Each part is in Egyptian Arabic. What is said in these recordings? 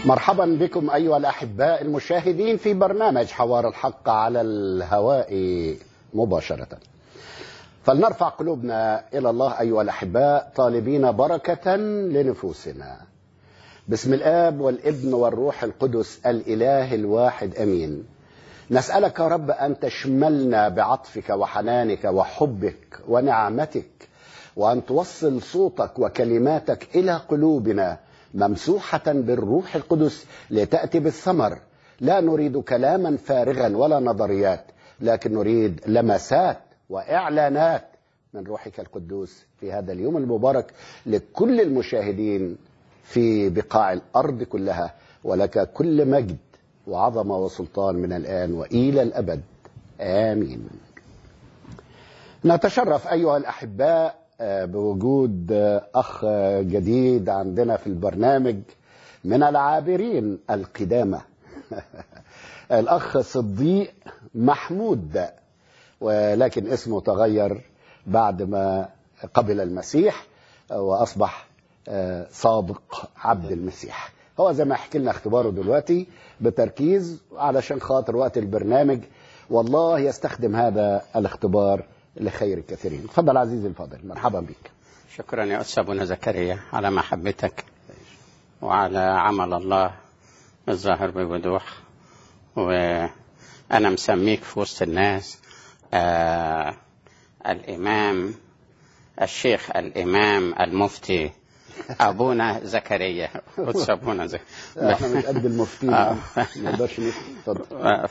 مرحبا بكم أيها الأحباء المشاهدين في برنامج حوار الحق على الهواء مباشرة فلنرفع قلوبنا إلى الله أيها الأحباء طالبين بركة لنفوسنا بسم الآب والابن والروح القدس الإله الواحد أمين نسألك يا رب أن تشملنا بعطفك وحنانك وحبك ونعمتك وأن توصل صوتك وكلماتك إلى قلوبنا ممسوحة بالروح القدس لتأتي بالثمر لا نريد كلاما فارغا ولا نظريات لكن نريد لمسات وإعلانات من روحك القدوس في هذا اليوم المبارك لكل المشاهدين في بقاع الأرض كلها ولك كل مجد وعظمة وسلطان من الآن وإلى الأبد آمين نتشرف أيها الأحباء بوجود أخ جديد عندنا في البرنامج من العابرين القدامى الأخ صديق محمود ولكن اسمه تغير بعد ما قبل المسيح وأصبح صادق عبد المسيح هو زي ما يحكي لنا اختباره دلوقتي بتركيز علشان خاطر وقت البرنامج والله يستخدم هذا الاختبار لخير الكثيرين تفضل عزيزي الفاضل مرحبا بك شكرا يا أستاذ أبونا زكريا على محبتك وعلى عمل الله الظاهر بوضوح وأنا مسميك في وسط الناس آه الإمام الشيخ الإمام المفتي أبونا زكريا قدس أبونا زكريا احنا مش قد المفتين آه. ما نقدرش نفتي اتفضل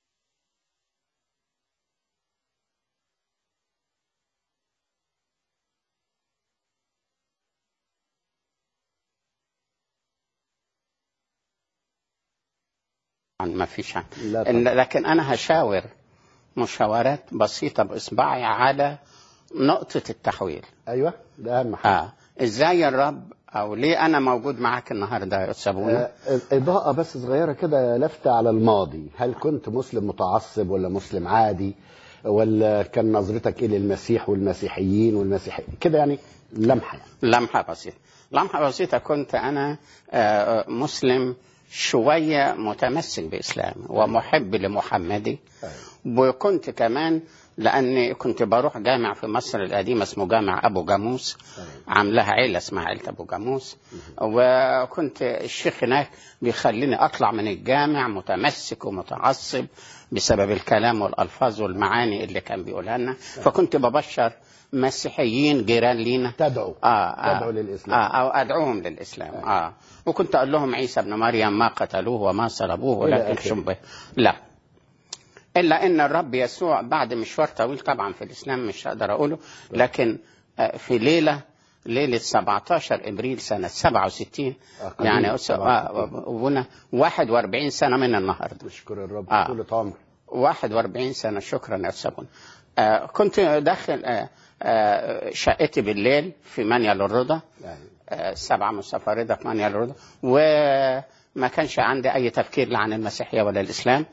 ما فيش عن. لا إن- طبعا. لكن أنا هشاور مشاورات بسيطة بإصبعي على نقطة التحويل ايوه ده اهم حاجه آه. إزاي الرب أو ليه أنا موجود معاك النهاردة يا أستاذ أبونا آه، إضاءة بس صغيرة كده لفتة على الماضي هل كنت مسلم متعصب ولا مسلم عادي ولا كان نظرتك إيه للمسيح والمسيحيين والمسيحيين كده يعني لمحة يعني. لمحة بسيطة لمحة بسيطة كنت أنا آه، مسلم شوية متمسك بإسلام ومحب لمحمدي وكنت كمان لأني كنت بروح جامع في مصر القديمة اسمه جامع أبو جاموس عاملاها عيلة اسمها عيلة أبو جاموس وكنت الشيخ هناك بيخليني أطلع من الجامع متمسك ومتعصب بسبب الكلام والألفاظ والمعاني اللي كان بيقولها لنا فكنت ببشر مسيحيين جيران لينا تدعو آه آه تدعو للإسلام. آه أو أدعوهم للإسلام آه وكنت أقول لهم عيسى ابن مريم ما قتلوه وما صلبوه إلى ولكن آخره. شبه لا إلا إن الرب يسوع بعد مشوار طويل طبعا في الإسلام مش هقدر أقوله لكن آه، في ليلة ليلة 17 إبريل سنة 67 آه، قديم، يعني أس- 67. آه، وبنا 41 سنة من النهاردة نشكر الرب آه. طولة عمر 41 سنة شكرا يا أستاذ بنا. آه كنت داخل آه آه شقتي بالليل في منيل الرضا يعني آه سبعة مصطفى رضا في منيل الرضا وما كانش عندي أي تفكير لا عن المسيحية ولا الإسلام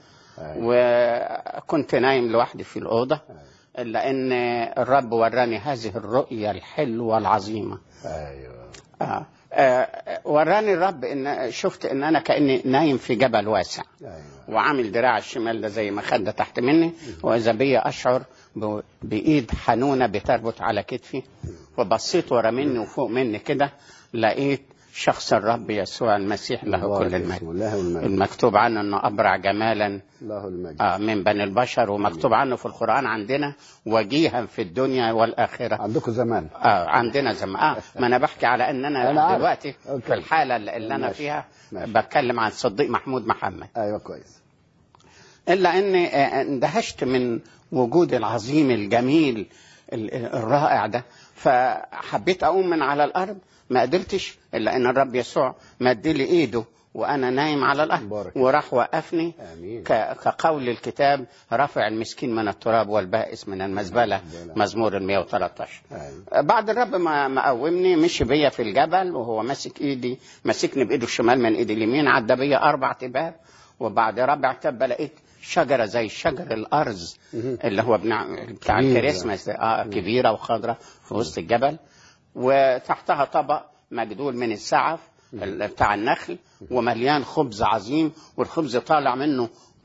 وكنت نايم لوحدي في الأوضة إلا أن الرب وراني هذه الرؤية الحلوة العظيمة ايوه آه. آه وراني الرب ان شفت ان انا كاني نايم في جبل واسع ايوه وعامل دراع الشمال ده زي مخدة تحت مني وإذا بي أشعر ب- بإيد حنونة بتربط على كتفي وبصيت ورا مني وفوق مني كده لقيت شخص الرب يسوع المسيح له كل المجد له المجد المكتوب عنه انه ابرع جمالا له المجد آه، من بني البشر ومكتوب عنه في القران عندنا وجيها في الدنيا والاخره عندكم زمان آه عندنا زمان آه ما انا بحكي على ان انا, أنا عارف. دلوقتي أوكي. في الحاله اللي اللي انا ماشي. فيها ماشي. بتكلم عن صديق محمود محمد ايوه كويس الا اني آه، اندهشت من وجود العظيم الجميل ال- الرائع ده فحبيت اقوم من على الارض ما قدرتش الا ان الرب يسوع مد لي ايده وانا نايم على الارض بارك. وراح وقفني آمين. ك- كقول الكتاب رفع المسكين من التراب والبائس من المزبله مزمور ال 113 ايوه بعد الرب ما ما قومني مشي بيا في الجبل وهو ماسك ايدي ماسكني بايده الشمال من ايدي اليمين عدى بيا اربع تباب وبعد ربع تبه لقيت شجره زي شجر الارز اللي هو بنع... بتاع كبيرة. الكريسماس ده اه كبيره وخضراء في وسط الجبل وتحتها طبق مجدول من السعف ال- بتاع النخل ومليان خبز عظيم والخبز طالع منه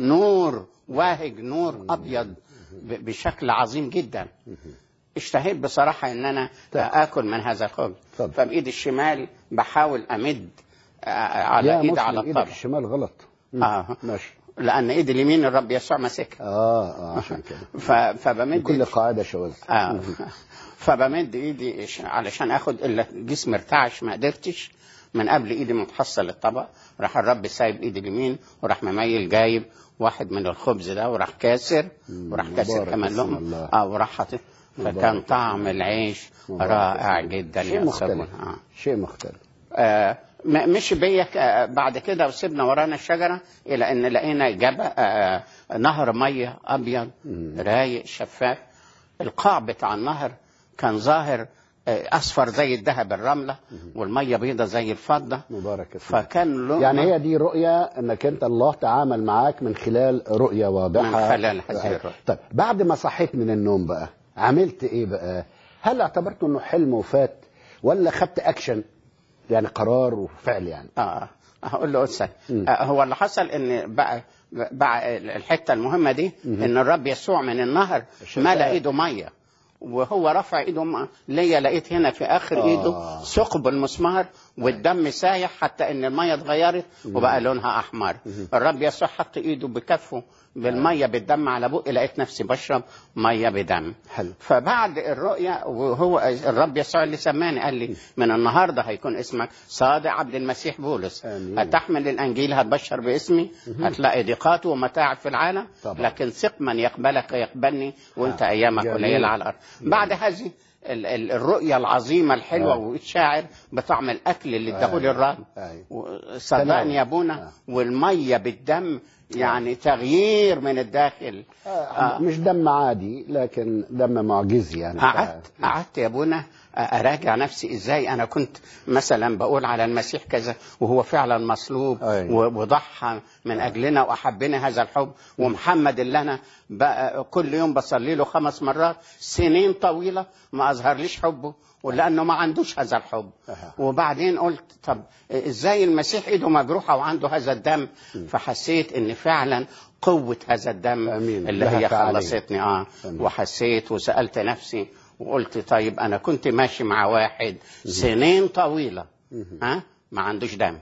نور واهج نور ابيض ب- بشكل عظيم جدا اشتهيت بصراحه ان انا طيب. اكل من هذا الخبز اتفضل. فبايدي الشمال بحاول امد آه، على يا ايدي مسلم على ايدك الطبق الشمال غلط مم. آه. ماشي لان ايدي اليمين الرب يسوع ماسكها اه اه عشان كده ف- فبمد كل قاعده شواذ آه. فبمد ايدي ش- علشان اخد الا جسمي ارتعش ما قدرتش من قبل ايدي ما تحصل الطبق راح الرب سايب ايدي اليمين وراح مميل جايب واحد من الخبز ده وراح كاسر وراح كاسر مبارك كمان اسم لهم الله. اه وراح حاطط فكان مبارك طعم العيش مبارك رائع اسم جدا شيء يا مختلف سبون آه. شيء مختلف آه، م- مش بيا ك- آه، بعد كده وسيبنا ورانا الشجره الى ان لقينا جبل آه، نهر ميه ابيض رايق شفاف القاع بتاع النهر كان ظاهر آه، اصفر زي الذهب الرمله والميه بيضه زي الفضه مبارك اسم فكان له يعني هي دي رؤية انك انت الله تعامل معاك من خلال رؤية واضحة من خلال هذه الرؤية. طيب بعد ما صحيت من النوم بقى عملت ايه بقى هل اعتبرت انه حلم وفات ولا خدت اكشن يعني قرار وفعل يعني اه هقول له قدسك مم. آه هو اللي حصل ان بقى بقى الحته المهمه دي ان الرب يسوع من النهر الشفاء. ملا ايده ميه وهو رفع ايده م- ليا لقيت هنا في اخر آه. ايده ثقب المسمار والدم سايح حتى ان الميه اتغيرت وبقى لونها احمر الرب يسوع حط ايده بكفه بالميه بالدم على بقي لقيت نفسي بشرب ميه بدم حلو. فبعد الرؤيا وهو الرب يسوع اللي سماني قال لي من النهارده هيكون اسمك صادق عبد المسيح بولس آمين. هتحمل الانجيل هتبشر باسمي هتلاقي ضيقات ومتاعب في العالم طبعا. لكن ثق من يقبلك يقبلني وانت آه. ايامك جميل. قليله على الارض بعد هذه ال- ال- الرؤية العظيمة الحلوة آه. والشاعر بطعم الأكل اللي اداهولي أيوة. الرب أيوة. و- تناول. صدقني يا ابونا آه. والمية بالدم يعني تغيير من الداخل آه. مش دم عادي لكن دم معجزي يعني قعدت قعدت يا ابونا اراجع نفسي ازاي انا كنت مثلا بقول على المسيح كذا وهو فعلا مصلوب أيوة. و- وضحى من اجلنا واحبنا هذا الحب ومحمد اللي انا بقى كل يوم بصلي له خمس مرات سنين طويله ما اظهرليش حبه ولانه ما عندوش هذا الحب أها. وبعدين قلت طب ازاي المسيح ايده مجروحه وعنده هذا الدم فحسيت ان فعلا قوه هذا الدم أمين. اللي لها هي فعالية. خلصتني اه أمين. وحسيت وسالت نفسي وقلت طيب انا كنت ماشي مع واحد سنين طويله ها ما عندوش دم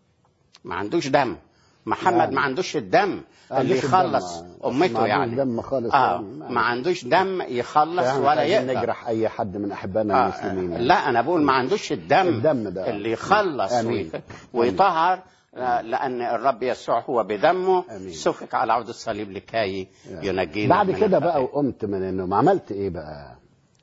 ما عندوش دم محمد يعني. ما عندوش الدم ما اللي عندوش يخلص الدم، آه. ما امته عندوش يعني دم خالص اه يعني. ما عندوش دم يخلص فاحنا مش ولا عايزين يقدر نجرح اي حد من احبائنا آه المسلمين يعني. لا انا بقول ما عندوش الدم الدم ده. اللي يخلص آمين. ويك- ويطهر آه، لان الرب يسوع هو بدمه آمين. سفك على عود الصليب لكي ينجينا بعد من كده بقى الخطايا. وقمت من النوم عملت ايه بقى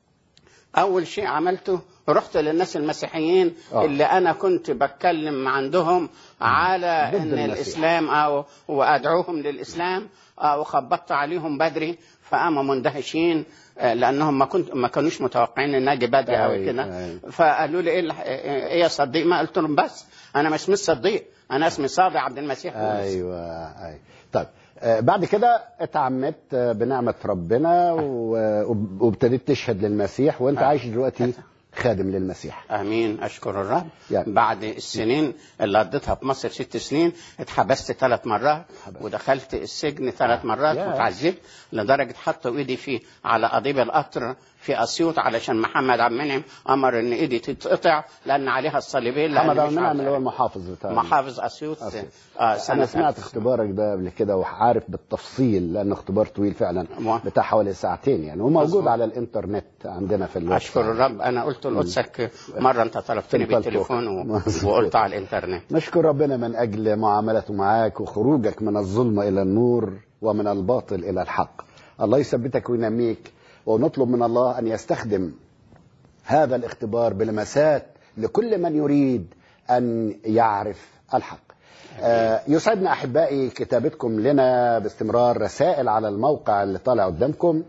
اول شيء عملته رحت للناس المسيحيين آه. اللي انا كنت بتكلم عندهم على ضد ان المسيح. الاسلام او وادعوهم للاسلام آه، وخبطت عليهم بدري فقاموا مندهشين آه، لانهم ما كنت ما كانوش متوقعين ان اجي بدري او أيوة، كده أيوة. فقالوا لي ايه الح- ايه يا صديق ما قلت لهم بس انا مش مش صديق انا اسمي صادق عبد المسيح بولس. ايوه ايوه طيب آه، بعد كده اتعمدت آه، بنعمة ربنا و- وب- وابتديت تشهد للمسيح وانت آه. عايش دلوقتي خادم للمسيح امين اشكر الرب يعني. بعد السنين اللي قضيتها في مصر ست سنين اتحبست ثلاث مرات ودخلت السجن ثلاث مرات يا. وتعذبت لدرجه حطوا ايدي في على قضيب القطر في اسيوط علشان محمد عبد المنعم امر ان ايدي تتقطع لان عليها الصليبين لأن محمد عبد مش المنعم عاوز اللي هو أعرف. المحافظ بتاع محافظ اسيوط أسيوط. اه سنه انا سمعت ألف. اختبارك ده قبل كده وعارف بالتفصيل لانه اختبار طويل فعلا مو- بتاع حوالي ساعتين يعني وموجود مظبوط. على الانترنت عندنا في الويب اشكر سايت. الرب انا قلت لقدسك مره انت طلبتني تلقى بالتليفون و- مظبوط. وقلت على الانترنت نشكر ربنا من أجل معاملته معاك وخروجك من الظلمة إلى النور ومن الباطل إلى الحق الله يثبتك وينميك ونطلب من الله أن يستخدم هذا الاختبار بلمسات لكل من يريد أن يعرف الحق آه، يسعدنا أحبائي كتابتكم لنا باستمرار رسائل على الموقع اللي طالع قدامكم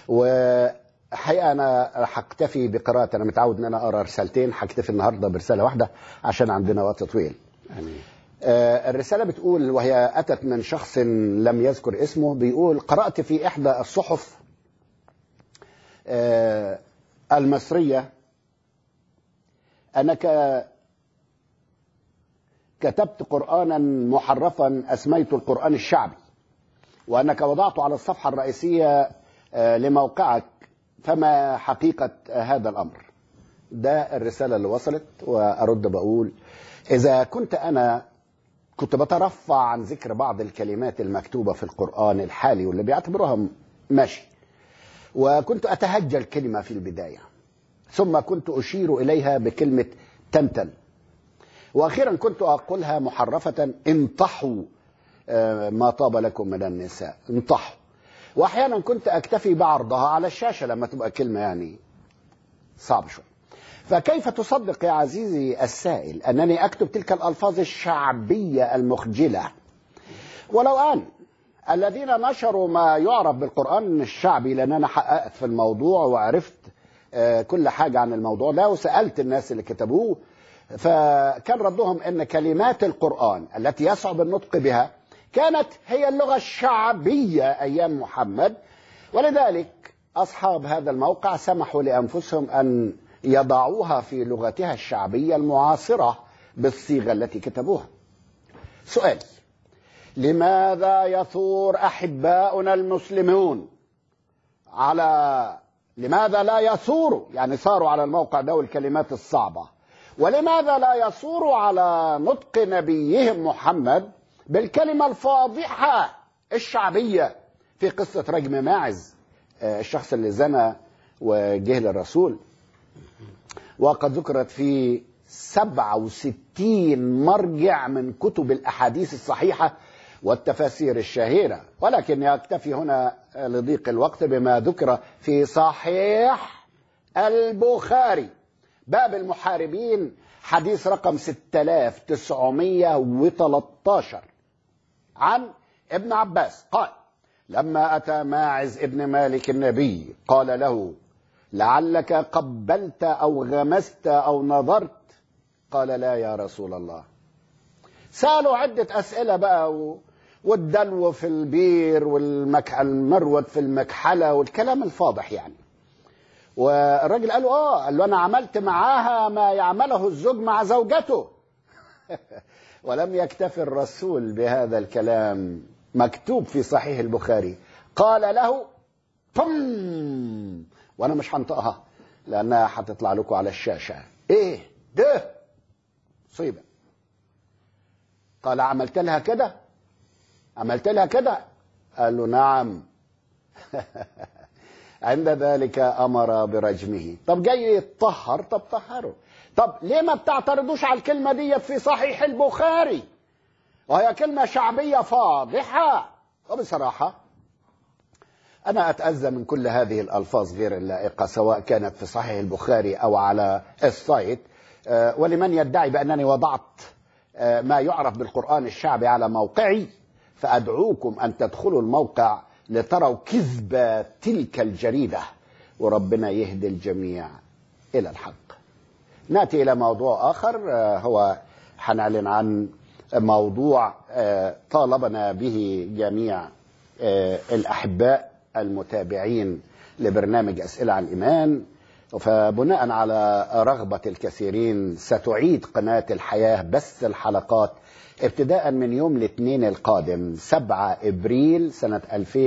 وحقيقة أنا راح أكتفي بقراءة أنا متعود أن أنا أقرأ رسالتين هكتفي النهاردة برسالة واحدة عشان عندنا وقت طويل امين آه، الرسالة بتقول وهي أتت من شخص لم يذكر اسمه بيقول قرأت في إحدى الصحف آه، المصرية أنك كتبت قرآنا محرفا أسميت القرآن الشعبي وأنك وضعته على الصفحة الرئيسية آه، لموقعك فما حقيقة هذا الأمر ده الرسالة اللي وصلت وأرد بقول إذا كنت أنا كنت بترفع عن ذكر بعض الكلمات المكتوبة في القرآن الحالي واللي بيعتبروها ماشي وكنت أتهجى الكلمة في البداية ثم كنت أشير إليها بكلمة تنتن وأخيرا كنت أقولها محرفة انطحوا آه، ما طاب لكم من النساء انطحوا وأحيانا كنت أكتفي بعرضها على الشاشة لما تبقى كلمة يعني صعب شوي فكيف تصدق يا عزيزي السائل أنني أكتب تلك الألفاظ الشعبية المخجلة ولو أن الذين نشروا ما يعرف بالقرآن الشعبي لأن أنا حققت في الموضوع وعرفت آه، كل حاجة عن الموضوع ده وسألت الناس اللي كتبوه فكان ردهم أن كلمات القرآن التي يصعب النطق بها كانت هي اللغة الشعبية أيام محمد ولذلك أصحاب هذا الموقع سمحوا لأنفسهم أن يضعوها في لغتها الشعبية المعاصرة بالصيغة التي كتبوها سؤال لماذا يثور أحباؤنا المسلمون على لماذا لا يثوروا يعني صاروا على الموقع ده والكلمات الصعبة ولماذا لا يثوروا على نطق نبيهم محمد بالكلمة الفاضحة الشعبية في قصة رجم ماعز آه، الشخص اللي زنى وجه للرسول وقد ذكرت في 67 مرجع من كتب الأحاديث الصحيحة والتفاسير الشهيرة ولكن يكتفي هنا لضيق الوقت بما ذكر في صحيح البخاري باب المحاربين حديث رقم 6913 عن ابن عباس قال لما أتى ماعز ابن مالك النبي قال له لعلك قبلت أو غمست أو نظرت قال لا يا رسول الله سألوا عدة أسئلة بقى و... والدلو في البير والمرود في المكحلة والكلام الفاضح يعني والراجل قال له اه قال له انا عملت معاها ما يعمله الزوج مع زوجته ولم يكتفي الرسول بهذا الكلام مكتوب في صحيح البخاري قال له بم وانا مش هنطقها لانها هتطلع لكم على الشاشه ايه ده صيبه قال عملت لها كده عملت لها كده قال له نعم عند ذلك امر برجمه طب جاي يتطهر طب طهره طب ليه ما بتعترضوش على الكلمه دي في صحيح البخاري وهي كلمه شعبيه فاضحه وبصراحه أنا أتأذى من كل هذه الألفاظ غير اللائقة سواء كانت في صحيح البخاري أو على السايت آه، ولمن يدعي بأنني وضعت آه، ما يعرف بالقرآن الشعبي على موقعي فأدعوكم أن تدخلوا الموقع لتروا كذب تلك الجريدة وربنا يهدي الجميع إلى الحق نأتي إلى موضوع آخر آه، هو حنعلن عن موضوع آه، طالبنا به جميع آه، الأحباء المتابعين لبرنامج أسئلة عن الإيمان فبناء على رغبة الكثيرين ستعيد قناة الحياة بث الحلقات ابتداء من يوم الاثنين القادم 7 ابريل سنة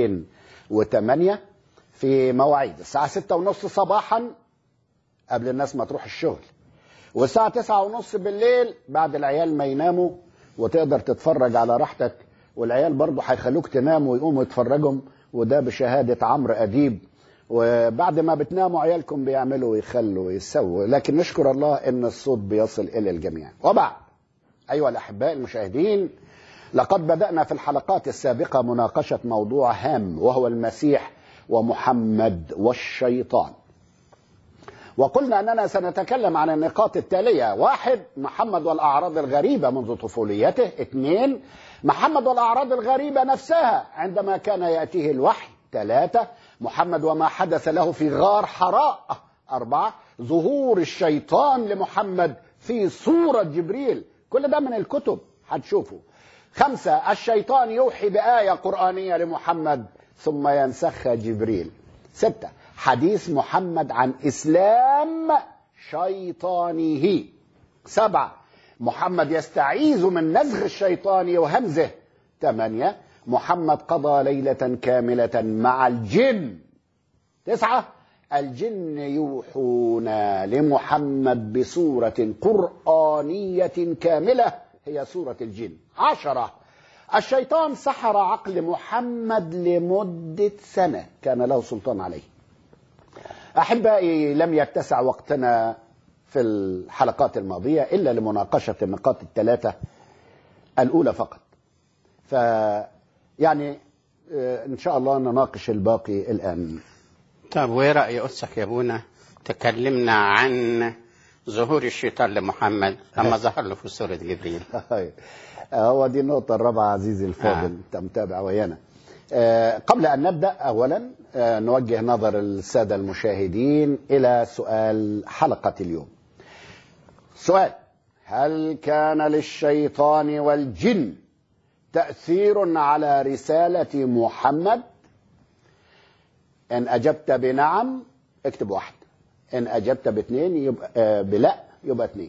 2008 في مواعيد الساعة 6 ونص صباحا قبل الناس ما تروح الشغل والساعة 9 ونص بالليل بعد العيال ما يناموا وتقدر تتفرج على راحتك والعيال برضه هيخلوك تنام ويقوموا يتفرجوا وده بشهادة عمرو أديب وبعد ما بتناموا عيالكم بيعملوا ويخلوا ويسووا لكن نشكر الله ان الصوت بيصل الى الجميع وبعد ايها الاحباء المشاهدين لقد بدانا في الحلقات السابقه مناقشه موضوع هام وهو المسيح ومحمد والشيطان وقلنا اننا سنتكلم عن النقاط التاليه واحد محمد والاعراض الغريبه منذ طفوليته اثنين محمد والاعراض الغريبه نفسها عندما كان ياتيه الوحي ثلاثه محمد وما حدث له في غار حراء أربعة ظهور الشيطان لمحمد في صورة جبريل كل ده من الكتب هتشوفوا خمسة الشيطان يوحي بآية قرآنية لمحمد ثم ينسخها جبريل ستة حديث محمد عن إسلام شيطانه سبعة محمد يستعيذ من نزغ الشيطان وهمزه ثمانية محمد قضى ليلة كاملة مع الجن تسعة الجن يوحون لمحمد بسورة قرآنية كاملة هي سورة الجن عشرة الشيطان سحر عقل محمد لمدة سنة كان له سلطان عليه أحبائي لم يتسع وقتنا في الحلقات الماضية إلا لمناقشة النقاط الثلاثة الأولى فقط ف يعني آه، إن شاء الله نناقش الباقي الآن طب وايه رأي قدسك يا ابونا تكلمنا عن ظهور الشيطان لمحمد لما ظهر له في سورة جبريل هاي. هو دي النقطة الرابعة عزيزي الفاضل آه. أنت متابع ويانا آه، قبل أن نبدأ أولا آه، نوجه نظر السادة المشاهدين إلى سؤال حلقة اليوم سؤال هل كان للشيطان والجن تأثير على رسالة محمد إن أجبت بنعم اكتب واحد إن أجبت باثنين يبقى آه، بلا يبقى اثنين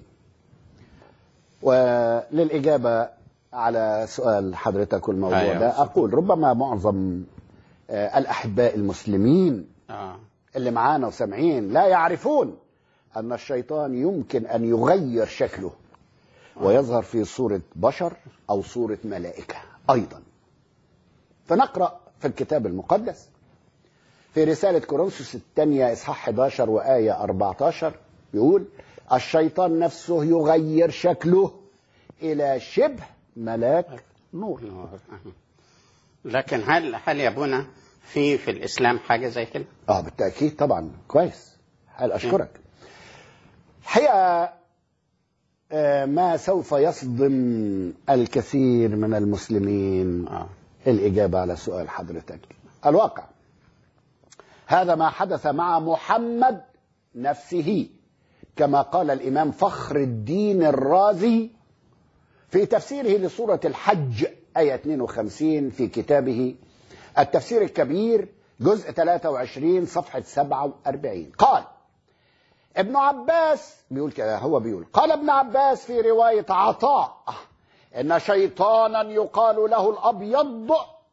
وللإجابة على سؤال حضرتك والموضوع أيوة. ده أقول ربما معظم آه، الأحباء المسلمين اه اللي معانا وسامعين لا يعرفون أن الشيطان يمكن أن يغير شكله ويظهر في صورة بشر أو صورة ملائكة أيضا فنقرأ في الكتاب المقدس في رسالة كورنثوس الثانية إصحاح 11 وآية 14 يقول الشيطان نفسه يغير شكله إلى شبه ملاك نور لكن هل هل يا ابونا في في الاسلام حاجه زي كده؟ اه بالتاكيد طبعا كويس هل اشكرك الحقيقه آه، ما سوف يصدم الكثير من المسلمين اه الاجابه على سؤال حضرتك الواقع هذا ما حدث مع محمد نفسه كما قال الامام فخر الدين الرازي في تفسيره لسوره الحج ايه 52 في كتابه التفسير الكبير جزء 23 صفحه 47 قال ابن عباس بيقول كده هو بيقول قال ابن عباس في روايه عطاء ان شيطانا يقال له الابيض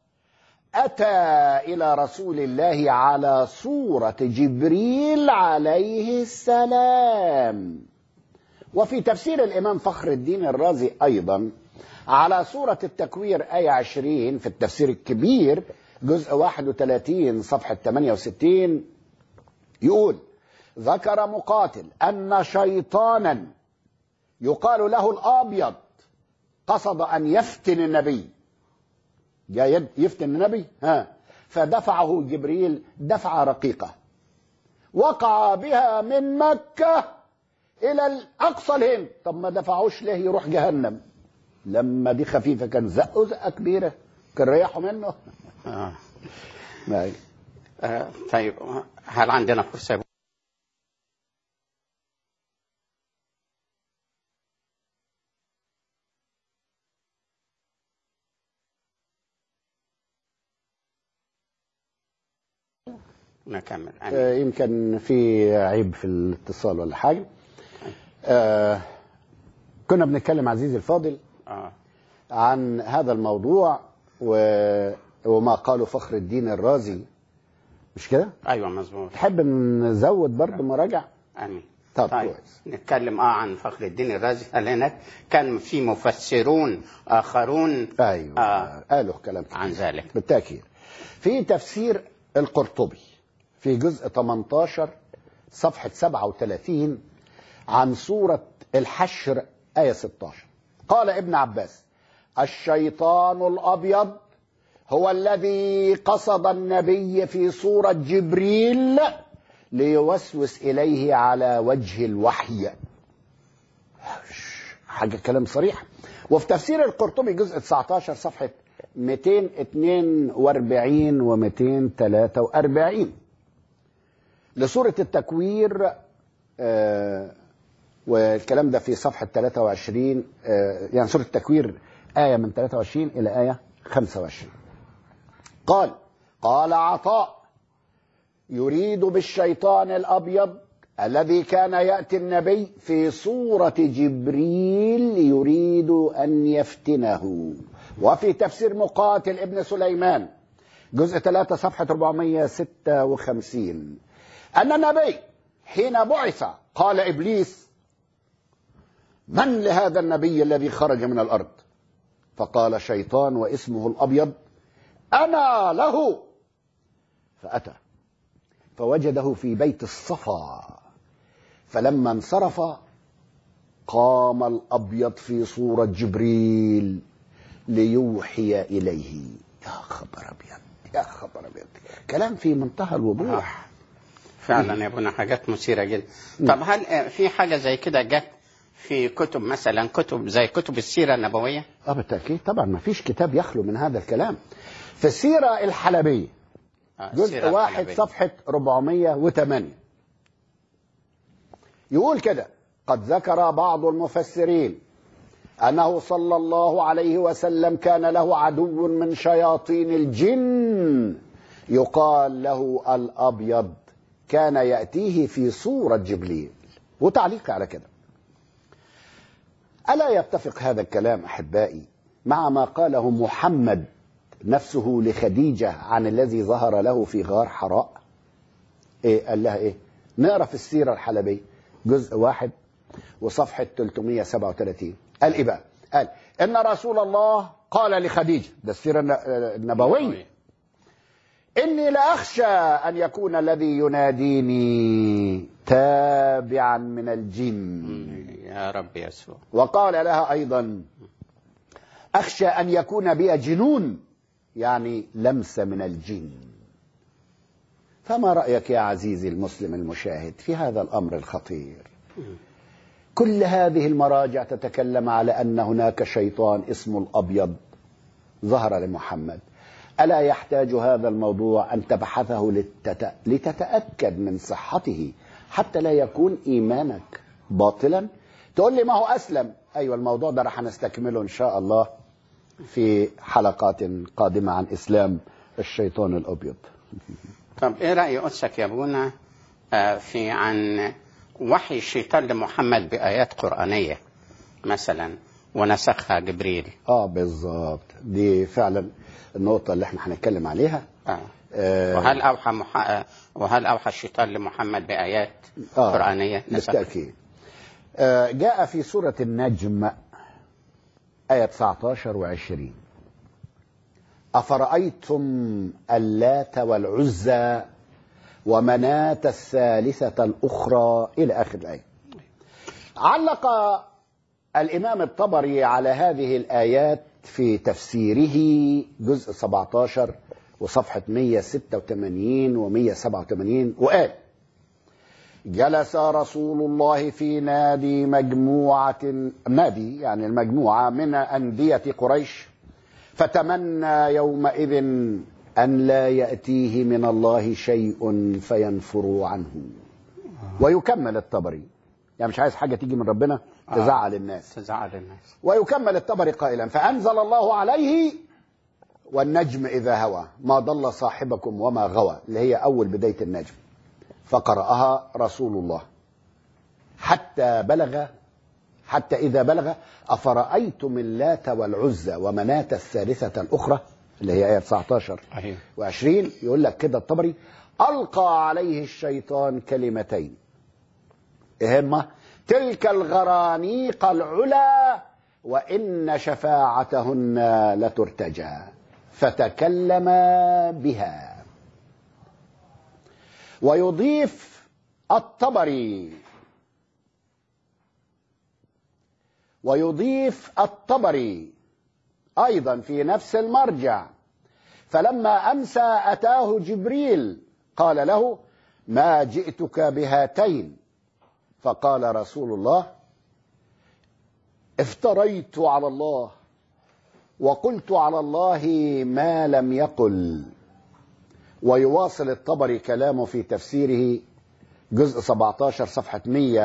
اتى الى رسول الله على صوره جبريل عليه السلام وفي تفسير الامام فخر الدين الرازي ايضا على سوره التكوير ايه 20 في التفسير الكبير جزء 31 صفحه 68 يقول ذكر مقاتل ان شيطانا يقال له الابيض قصد ان يفتن النبي جاي يد- يفتن النبي ها فدفعه جبريل دفعه رقيقه وقع بها من مكه الى اقصى الهند طب ما دفعوش ليه يروح جهنم لما دي خفيفه كان زقه زقه كبيره كان ريحوا منه اه ما- آه، طيب هل عندنا فرصه يا أبونا؟ نكمل آه، يمكن في عيب في الاتصال ولا حاجه آه، كنا بنتكلم عزيزي الفاضل اه عن هذا الموضوع و... وما قاله فخر الدين الرازي مش كده؟ ايوه مظبوط تحب نزود برضه مراجع؟ امين طب طيب كويس. نتكلم اه عن فخر الدين الرازي هل هناك كان في مفسرون اخرون ايوه آه. قالوا كلام كتير عن ذلك بالتاكيد في تفسير القرطبي في جزء 18 صفحه 37 عن سوره الحشر ايه 16 قال ابن عباس الشيطان الابيض هو الذي قصد النبي في صوره جبريل ليوسوس اليه على وجه الوحي حاجه كلام صريح وفي تفسير القرطبي جزء 19 صفحه 242 و 243 لسوره التكوير آه والكلام ده في صفحه 23 آه يعني سوره التكوير ايه من 23 الى ايه 25 قال قال عطاء يريد بالشيطان الابيض الذي كان يأتي النبي في صورة جبريل يريد أن يفتنه وفي تفسير مقاتل ابن سليمان جزء 3 صفحة 456 أن النبي حين بعث قال إبليس من لهذا النبي الذي خرج من الأرض فقال شيطان واسمه الأبيض أنا له فأتى فوجده في بيت الصفا فلما انصرف قام الأبيض في صورة جبريل ليوحي إليه يا خبر أبيض يا خبر أبيض كلام في منتهى الوضوح فعلا يا ابونا حاجات مثيرة جدا طب هل آه، في حاجة زي كده جت في كتب مثلا كتب زي كتب السيرة النبوية اه بالتأكيد طبعا ما فيش كتاب يخلو من هذا الكلام في السيرة الحلبية آه، جزء السيرة واحد الحلبية. صفحة 408 يقول كده قد ذكر بعض المفسرين أنه صلى الله عليه وسلم كان له عدو من شياطين الجن يقال له الأبيض كان يأتيه في صورة جبريل وتعليق على كده ألا يتفق هذا الكلام أحبائي مع ما قاله محمد نفسه لخديجة عن الذي ظهر له في غار حراء إيه قال لها إيه نقرأ في السيرة الحلبية جزء واحد وصفحة 337 قال إيه بقى قال إن رسول الله قال لخديجة ده السيرة الن- النبوية إني لأخشى أن يكون الذي يناديني تابعا من الجن يا رب يسوع وقال لها أيضا أخشى أن يكون بي جنون يعني لمسة من الجن فما رأيك يا عزيزي المسلم المشاهد في هذا الأمر الخطير كل هذه المراجع تتكلم على أن هناك شيطان اسمه الأبيض ظهر لمحمد ألا يحتاج هذا الموضوع أن تبحثه لتت... لتتأكد من صحته حتى لا يكون إيمانك باطلا تقول لي ما هو أسلم أيوة الموضوع ده رح نستكمله إن شاء الله في حلقات قادمة عن إسلام الشيطان الأبيض طب ايه رأي قدسك يا ابونا آه، في عن وحي الشيطان لمحمد بآيات قرآنية مثلا ونسخها جبريل آه بالظبط دي فعلا النقطة اللي احنا هنتكلم عليها آه. آه وهل أوحى مح... آه، وهل أوحى الشيطان لمحمد بآيات آه، قرآنية نسخها؟ بالتأكيد آه، جاء في سورة النجم آية 19 و20 أفرأيتم اللات والعزى ومناة الثالثة الأخرى إلى آخر الآية علق الإمام الطبري على هذه الآيات في تفسيره جزء 17 وصفحة 186 و 187 وقال جلس رسول الله في نادي مجموعة نادي يعني المجموعة من أندية قريش فتمنى يومئذ أن لا يأتيه من الله شيء فينفر عنه ويكمل الطبري يعني مش عايز حاجة تيجي من ربنا تزعل الناس تزعل الناس ويكمل الطبري قائلا فأنزل الله عليه والنجم إذا هوى ما ضل صاحبكم وما غوى اللي هي أول بداية النجم فقرأها رسول الله حتى بلغ حتى إذا بلغ أفرأيتم اللات والعزى ومناة الثالثة الأخرى اللي هي آية 19 أيوه و20 يقول لك كده الطبري ألقى عليه الشيطان كلمتين إهما تلك الغرانيق العلا وإن شفاعتهن لترتجى فتكلم بها ويضيف الطبري ويضيف الطبري أيضا في نفس المرجع فلما أمسى أتاه جبريل قال له ما جئتك بهاتين فقال رسول الله افتريت على الله وقلت على الله ما لم يقل ويواصل الطبري كلامه في تفسيره جزء 17 صفحة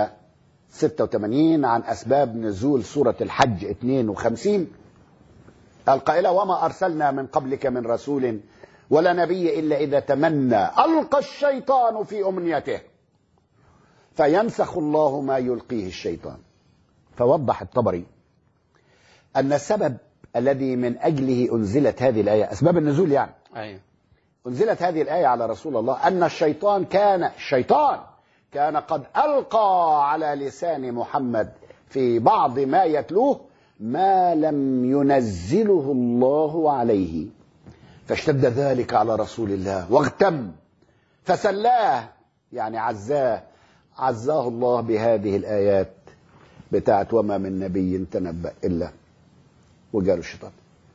186 عن أسباب نزول سورة الحج 52 القائلة وما أرسلنا من قبلك من رسول ولا نبي إلا إذا تمنى ألقى الشيطان في أمنيته فينسخ الله ما يلقيه الشيطان فوضح الطبري أن السبب الذي من أجله أنزلت هذه الآية أسباب النزول يعني ايوه أنزلت هذه الآية على رسول الله أن الشيطان كان الشيطان كان قد ألقى على لسان محمد في بعض ما يتلوه ما لم ينزله الله عليه فاشتد ذلك على رسول الله واغتم فسلاه يعني عزاه عزاه الله بهذه الآيات بتاعت وما من نبي تنبأ إلا وجاله الشيطان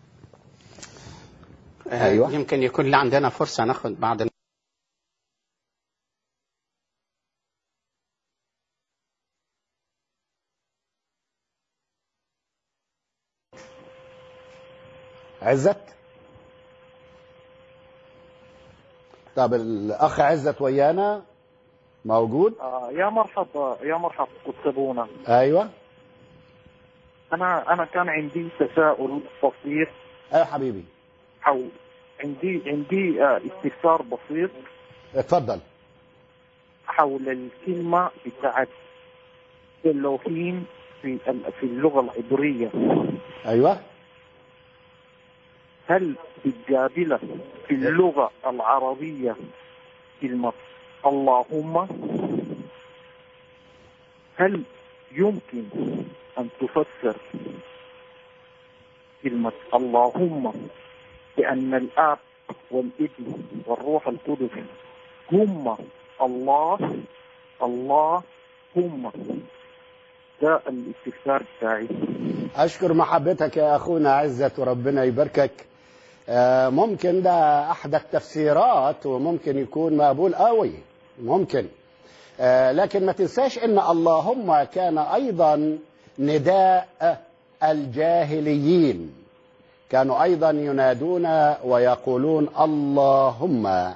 آه، أيوة. يمكن يكون عندنا فرصه ناخد بعض ال- عزت طب الأخ عزت ويانا موجود آه، يا مرحبا يا مرحبا كتبونا أيوة انا انا كان عندي تساؤل بسيط أيوة حبيبي حول عندي عندي آه، استفسار بسيط اتفضل حول الكلمة بتاعت اللوهين في ال- في اللغة العبرية أيوة هل بتقابلها في اللغة العربية كلمة اللهم هل يمكن أن تفسر كلمة اللهم بأن الآب والابن والروح القدس هم الله الله هم ده الاستفسار بتاعي أشكر محبتك يا أخونا عزت وربنا يباركك آه، ممكن ده أحد التفسيرات وممكن يكون مقبول قوي ممكن آه، لكن ما تنساش ان اللهم كان ايضا نداء الجاهليين كانوا ايضا ينادون ويقولون اللهم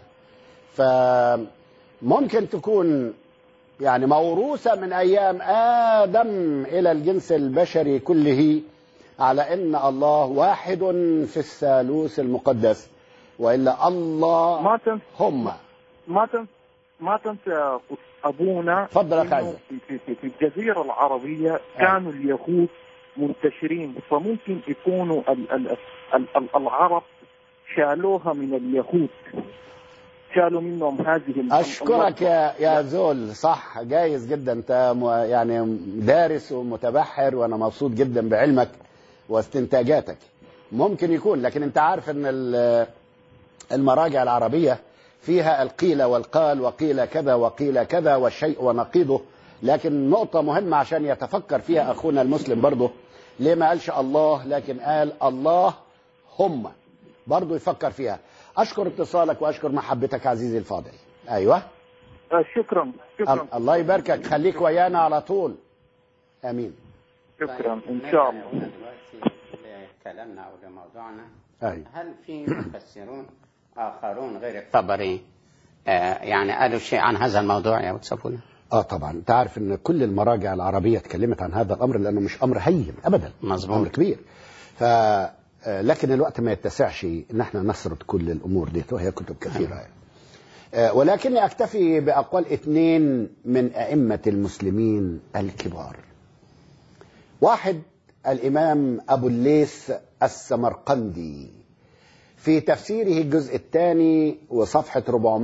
فممكن تكون يعني موروثه من ايام ادم الى الجنس البشري كله على ان الله واحد في الثالوث المقدس والا الله ما تنسى هم ما تنسى ما تنسى ابونا اتفضل يا إنه خالد. في, في, في, في الجزيره العربيه كانوا اليهود منتشرين فممكن يكونوا ال ال ال ال العرب شالوها من اليهود شالوا منهم هذه ال- اشكرك يا يا زول صح جايز جدا انت م- يعني دارس ومتبحر وانا مبسوط جدا بعلمك واستنتاجاتك ممكن يكون لكن انت عارف ان ال- المراجع العربيه فيها القيل والقال وقيل كذا وقيل كذا والشيء ونقيضه لكن نقطة مهمة عشان يتفكر فيها أخونا المسلم برضه ليه ما قالش الله لكن قال الله هم برضه يفكر فيها أشكر اتصالك وأشكر محبتك عزيزي الفاضل أيوه آه، شكرا شكرا ال- الله يباركك خليك ويانا على طول امين شكرا ان شاء الله نرجع دلوقتي لكلامنا او لموضوعنا ايوه هل في مفسرون اخرون غير الطبري آه يعني قالوا شيء عن هذا الموضوع يا وتسابونا اه طبعا انت عارف ان كل المراجع العربيه اتكلمت عن هذا الامر لانه مش امر هين ابدا مظبوط. امر كبير ف آه، لكن الوقت ما يتسعش ان احنا نسرد كل الامور دي وهي كتب كثيره يعني. آه، ولكني اكتفي باقوال اثنين من ائمه المسلمين الكبار واحد الامام ابو الليث السمرقندي في تفسيره الجزء الثاني وصفحه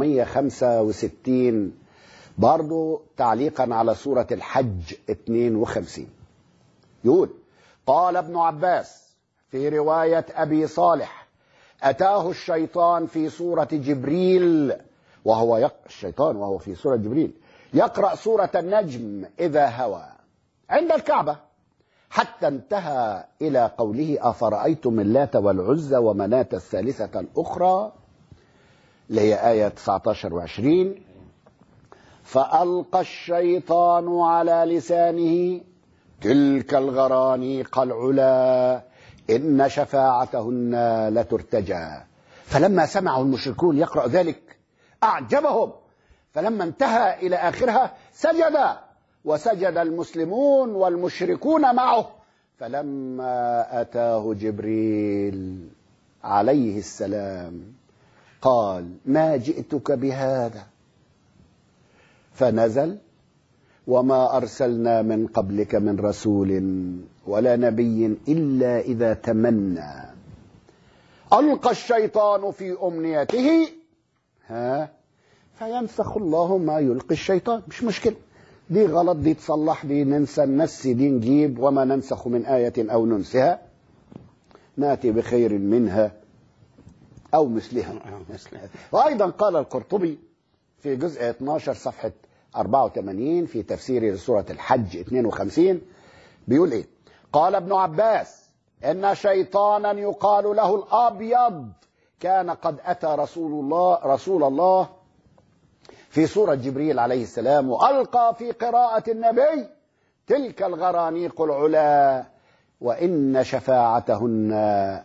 465 برضو تعليقا على سورة الحج 52 يقول قال ابن عباس في رواية أبي صالح أتاه الشيطان في سورة جبريل وهو يق... الشيطان وهو في سورة جبريل يقرأ سورة النجم إذا هوى عند الكعبة حتى انتهى إلى قوله أفرأيتم اللات والعزى ومناة الثالثة الأخرى اللي هي آية 19 و20 فألقى الشيطان على لسانه تلك الغرانيق العلا إن شفاعتهن لترتجى فلما سمعوا المشركون يقرأ ذلك أعجبهم فلما انتهى إلى آخرها سجد وسجد المسلمون والمشركون معه فلما أتاه جبريل عليه السلام قال ما جئتك بهذا فنزل وما أرسلنا من قبلك من رسول ولا نبي إلا إذا تمنى ألقى الشيطان في أمنيته ها فينسخ الله ما يلقي الشيطان مش مشكلة دي غلط دي تصلح دي ننسى ننسي دي نجيب وما ننسخ من آية أو ننسها ناتي بخير منها أو مثلها مثلها. وأيضا قال القرطبي في جزء 12 صفحة 84 في تفسيره لسورة الحج 52 بيقول إيه قال ابن عباس إن شيطانا يقال له الأبيض كان قد أتى رسول الله رسول الله في سورة جبريل عليه السلام وألقى في قراءة النبي تلك الغرانيق العلا وإن شفاعتهن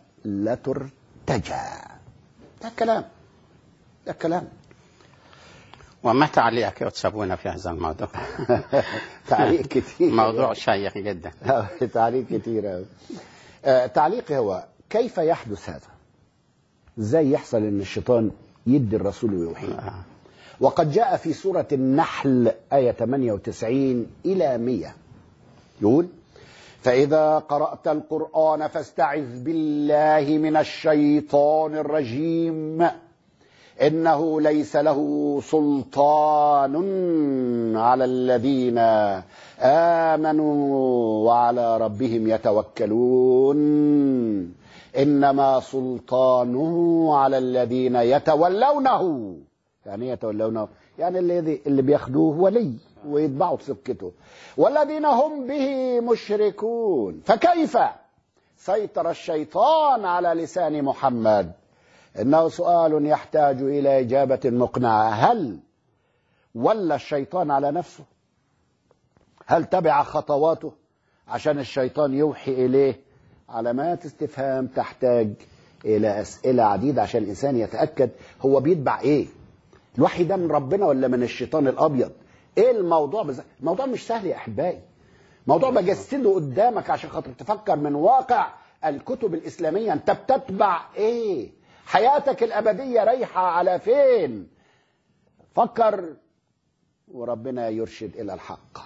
لترتجى ده كلام ده كلام وما تعليقك يكسبون في هذا الموضوع تعليق كتير موضوع شيق جدا تعليق كتير أوي. آه، تعليقي هو كيف يحدث هذا ازاي يحصل ان الشيطان يدي الرسول ويوحي آه. وقد جاء في سورة النحل آية 98 إلى 100 يقول فإذا قرأت القرآن فاستعذ بالله من الشيطان الرجيم إنه ليس له سلطان على الذين آمنوا وعلى ربهم يتوكلون إنما سلطانه على الذين يتولونه يعني إيه يتولونه يعني الذي اللي بياخدوه ولي ويتبعوا في سكته والذين هم به مشركون فكيف سيطر الشيطان على لسان محمد انه سؤال يحتاج الى اجابه مقنعه هل ولى الشيطان على نفسه هل تبع خطواته عشان الشيطان يوحي اليه علامات استفهام تحتاج الى اسئله عديده عشان الانسان يتاكد هو بيتبع ايه الوحي ده من ربنا ولا من الشيطان الابيض ايه الموضوع بز... الموضوع مش سهل يا احبائي موضوع بجسده قدامك عشان خاطر تفكر من واقع الكتب الاسلاميه انت بتتبع ايه حياتك الابديه رايحه على فين فكر وربنا يرشد الى الحق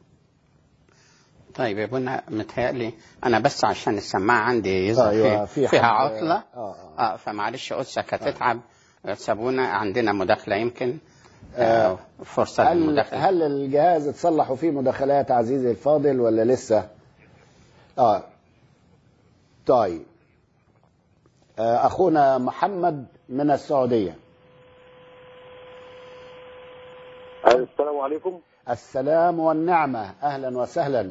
طيب يا ابونا متهيألي انا بس عشان السماعه عندي يظهر أيوة، في في فيها حد- عطله آه، اه فمعلش قدسك هتتعب سابونا عندنا مداخله يمكن آه فرصه هل للمداخله هل الجهاز اتصلح فيه مداخلات عزيزي الفاضل ولا لسه؟ اه طيب آه اخونا محمد من السعوديه السلام عليكم السلام والنعمه اهلا وسهلا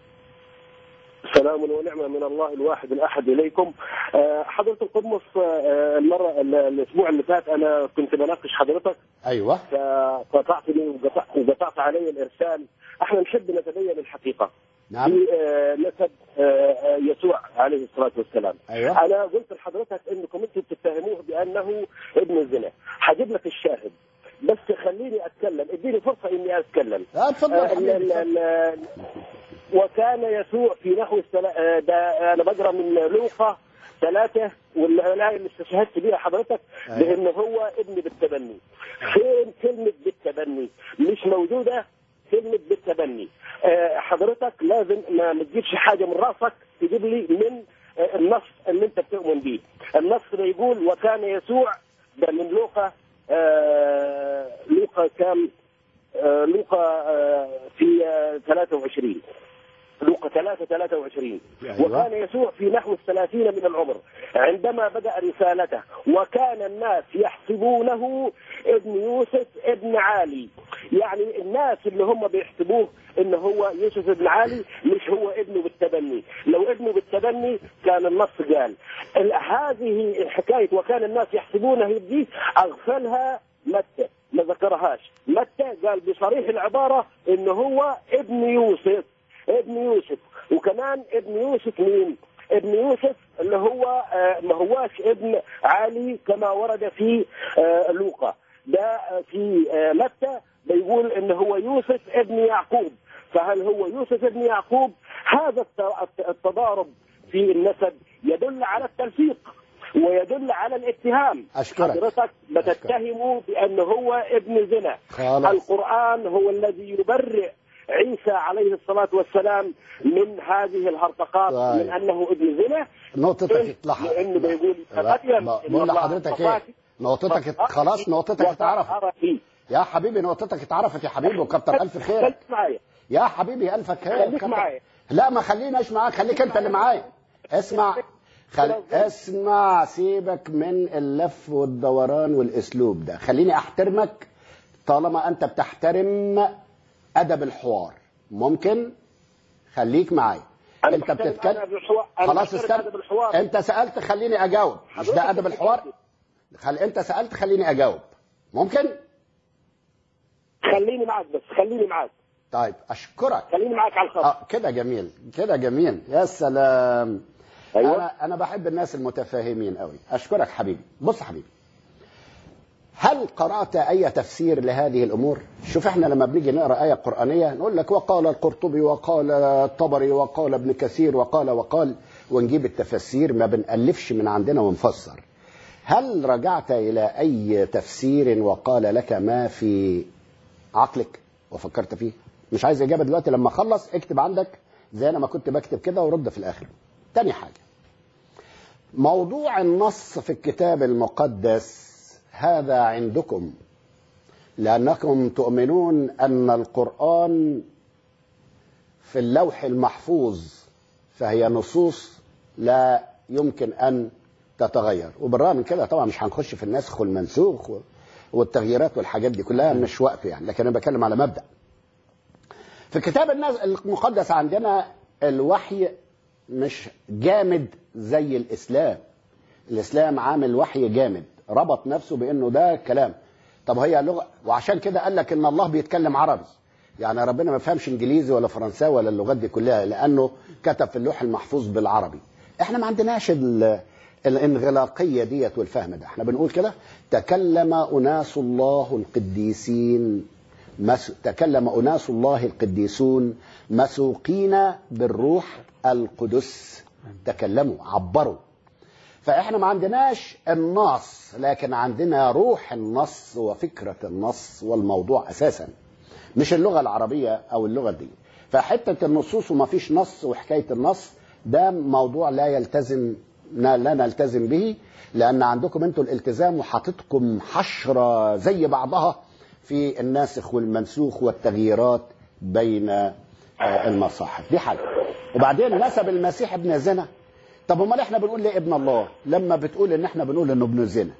سلام ونعمة من الله الواحد الأحد إليكم آه، حضرة القدمس آه، المرة ال- الأسبوع اللي فات أنا كنت بناقش حضرتك ايوه فقطعتني وقطع- وقطعت علي الإرسال احنا نحب نتبين الحقيقة نعم في آه، نسب آه، آه، يسوع عليه الصلاة والسلام ايوه أنا قلت لحضرتك أنكم أنتم بتتهموه بأنه ابن الزنا هجيب لك الشاهد بس خليني أتكلم اديني فرصة إني أتكلم لا اتفضل آه، حبيبي، ال- اتفضل. ال- وكان يسوع في نحو السلا... آه، ده انا بقرا من لوقا ثلاثة والآية اللي استشهدت بيها حضرتك أيوة. بأن هو ابن بالتبني فين كلمة بالتبني مش موجودة كلمة بالتبني آه، حضرتك لازم ما ما تجيبش حاجة من راسك تجيب لي من آه، النص اللي انت بتؤمن بيه النص بيقول وكان يسوع ده من لوقا آه، لوقا كام آه، لوقا آه، في آه، 23 لوقا 3 23 أيوة. وكان يسوع في نحو الثلاثين من العمر عندما بدأ رسالته وكان الناس يحسبونه ابن يوسف ابن علي يعني الناس اللي هم بيحسبوه ان هو يوسف ابن علي مش هو ابنه بالتبني لو ابنه بالتبني كان النص قال ال- هذه حكاية وكان الناس يحسبونه دي اغفلها متى ما ذكرهاش متى قال بصريح العبارة ان هو ابن يوسف ابن يوسف وكمان ابن يوسف مين ابن يوسف اللي هو آه، ما هواش ابن علي كما ورد في آه، لوقا ده آه، في آه، متى بيقول ان هو يوسف ابن يعقوب فهل هو يوسف ابن يعقوب هذا الت- التضارب في النسب يدل على التلفيق ويدل على الاتهام أشكرك. حضرتك بتتهمه بان هو ابن زنا خلاص القرآن هو الذي يبرئ عيسى عليه الصلاة والسلام من هذه الهرطقات طيب. من أنه ابن زنا نقطتك إيه؟ اتلحق لأنه بيقول لا، تقدم إن بقول الله لحضرتك ايه صفاتي نقطتك ات- خلاص نقطتك اتعرفت وطهرني. يا حبيبي نقطتك اتعرفت يا حبيبي وكتر الف خيرك خليك معايا يا حبيبي الفك خير خليك كتر- معايا. لا ما خليناش معاك خليك انت اللي معايا اسمع خل... اسمع سيبك من اللف والدوران والاسلوب ده خليني احترمك طالما انت بتحترم ادب الحوار ممكن خليك معايا أنا انت بحترم بتتكلم أدب الحوار. أنا خلاص بحترم استنى أدب الحوار. انت سالت خليني اجاوب مش ده ادب الحوار خل... انت سالت خليني اجاوب ممكن خليني معك بس خليني معك طيب اشكرك خليني معك على الخط اه كده جميل كده جميل يا سلام أيوة. انا انا بحب الناس المتفاهمين قوي اشكرك حبيبي بص يا حبيبي هل قرات اي تفسير لهذه الامور شوف احنا لما بنيجي نقرا ايه قرانيه نقول لك وقال القرطبي وقال الطبري وقال ابن كثير وقال وقال ونجيب التفسير ما بنالفش من عندنا ونفسر هل رجعت الى اي تفسير وقال لك ما في عقلك وفكرت فيه مش عايز اجابه دلوقتي لما اخلص اكتب عندك زي انا ما كنت بكتب كده ورد في الاخر تاني حاجه موضوع النص في الكتاب المقدس هذا عندكم لانكم تؤمنون ان القران في اللوح المحفوظ فهي نصوص لا يمكن ان تتغير وبالرغم من كده طبعا مش هنخش في النسخ والمنسوخ والتغييرات والحاجات دي كلها مش وقت يعني لكن انا بتكلم على مبدا في كتاب الناس المقدس عندنا الوحي مش جامد زي الاسلام الاسلام عامل وحي جامد ربط نفسه بانه ده كلام طب هي لغه وعشان كده قال لك ان الله بيتكلم عربي يعني ربنا ما فهمش انجليزي ولا فرنساوي ولا اللغات دي كلها لانه كتب في اللوح المحفوظ بالعربي احنا ما عندناش ال- الانغلاقيه ديت والفهم ده احنا بنقول كده تكلم اناس الله القديسين مس... تكلم اناس الله القديسون مسوقين بالروح القدس تكلموا عبروا فاحنا ما عندناش النص لكن عندنا روح النص وفكره النص والموضوع اساسا مش اللغه العربيه او اللغه دي فحته النصوص وما فيش نص وحكايه النص ده موضوع لا يلتزم لا لا نلتزم به لان عندكم انتوا الالتزام وحاططكم حشره زي بعضها في الناسخ والمنسوخ والتغييرات بين آه، المصاحف دي حاجه وبعدين نسب المسيح ابن زنا طب امال احنا بنقول ليه ابن الله لما بتقول ان احنا بنقول انه ابن زنا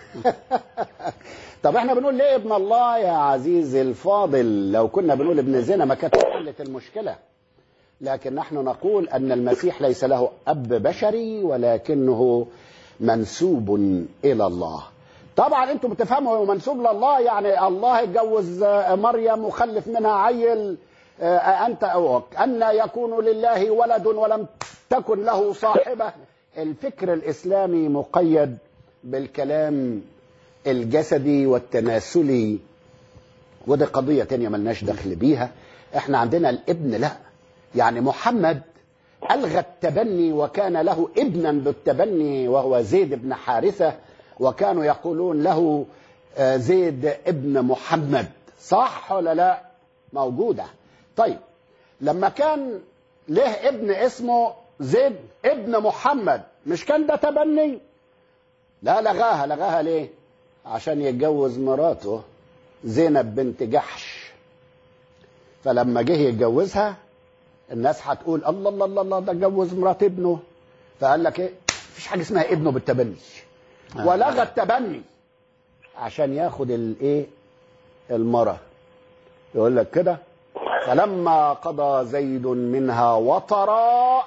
طب احنا بنقول ليه ابن الله يا عزيزي الفاضل لو كنا بنقول ابن زنا ما كانت حلت المشكله لكن نحن نقول ان المسيح ليس له اب بشري ولكنه منسوب الى الله طبعا انتم بتفهموا هو منسوب لله يعني الله اتجوز آه، مريم وخلف منها عيل آه، انت أو ان يكون لله ولد ولم تكن له صاحبه الفكر الاسلامي مقيد بالكلام الجسدي والتناسلي ودي قضية تانية ملناش دخل بيها احنا عندنا الابن لا يعني محمد ألغى التبني وكان له ابنا بالتبني وهو زيد بن حارثة وكانوا يقولون له آه، زيد ابن محمد صح ولا لا موجودة طيب لما كان له ابن اسمه زيد ابن محمد مش كان ده تبني لا لغاها لغاها ليه عشان يتجوز مراته زينب بنت جحش فلما جه يتجوزها الناس هتقول الله الله الله الله ده اتجوز مرات ابنه فقال لك ايه مفيش حاجه اسمها ابنه بالتبني ولغى التبني عشان ياخد الايه المراه يقول لك كده فلما قضى زيد منها وطرا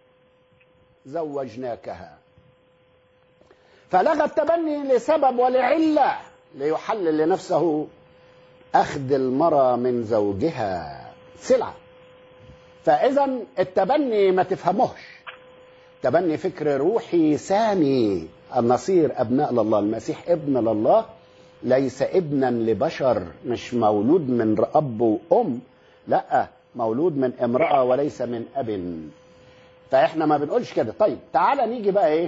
زوجناكها فلغى التبني لسبب ولعله ليحلل لنفسه اخذ المراه من زوجها سلعه فاذا التبني ما تفهموش تبني فكر روحي سامي أن نصير أبناء لله المسيح ابن لله ليس ابنا لبشر مش مولود من أب وأم لا مولود من امرأة وليس من أب فإحنا ما بنقولش كده طيب تعالى نيجي بقى إيه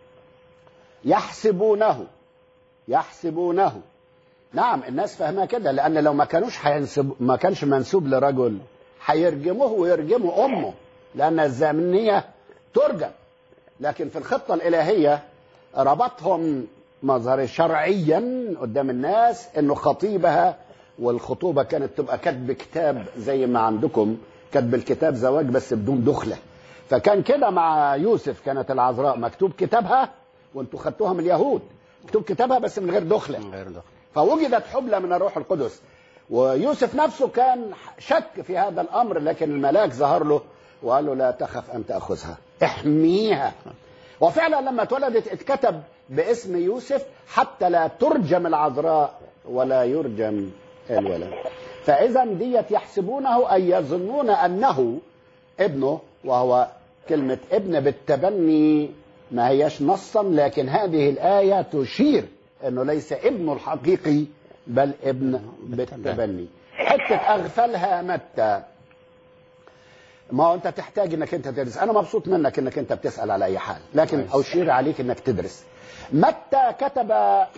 يحسبونه يحسبونه نعم الناس فاهمها كده لأن لو ما كانوش هينسب ما كانش منسوب لرجل هيرجموه ويرجموا امه لان الزمنيه ترجم لكن في الخطه الالهيه ربطهم مظهر شرعيا قدام الناس انه خطيبها والخطوبه كانت تبقى كتب كتاب زي ما عندكم كتب الكتاب زواج بس بدون دخله فكان كده مع يوسف كانت العذراء مكتوب كتابها وانتوا خدتوها من اليهود مكتوب كتابها بس من غير دخله من غير دخل فوجدت حبلى من الروح القدس ويوسف نفسه كان شك في هذا الامر لكن الملاك ظهر له وقال له لا تخف ان تاخذها احميها وفعلا لما اتولدت اتكتب باسم يوسف حتى لا ترجم العذراء ولا يرجم الولد فاذا ديت يحسبونه اي يظنون انه ابنه وهو كلمه ابن بالتبني ما هيش نصا لكن هذه الايه تشير انه ليس ابنه الحقيقي بل ابن بالتبني حته اغفلها متى ما هو انت تحتاج انك انت تدرس انا مبسوط منك انك انت بتسال على اي حال لكن كويس. اشير عليك انك تدرس متى كتب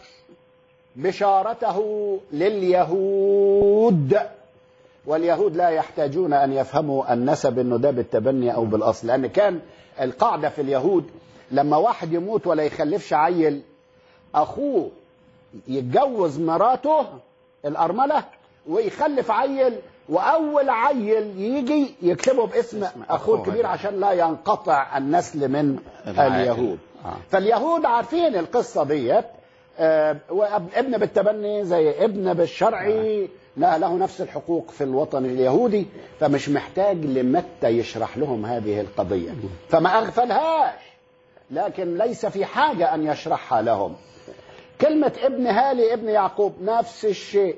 بشارته لليهود واليهود لا يحتاجون ان يفهموا النسب انه ده بالتبني او بالاصل لان كان القاعده في اليهود لما واحد يموت ولا يخلفش عيل اخوه يتجوز مراته الارمله ويخلف عيل واول عيل يجي يكتبه باسم اخوه أخوه الكبير ده. عشان لا ينقطع النسل من العائل. اليهود آه. فاليهود عارفين القصه ديت آه، وابن بالتبني زي ابن بالشرعي لا له نفس الحقوق في الوطن اليهودي فمش محتاج لمتى يشرح لهم هذه القضيه فما اغفلهاش لكن ليس في حاجه ان يشرحها لهم كلمه ابن هالي ابن يعقوب نفس الشيء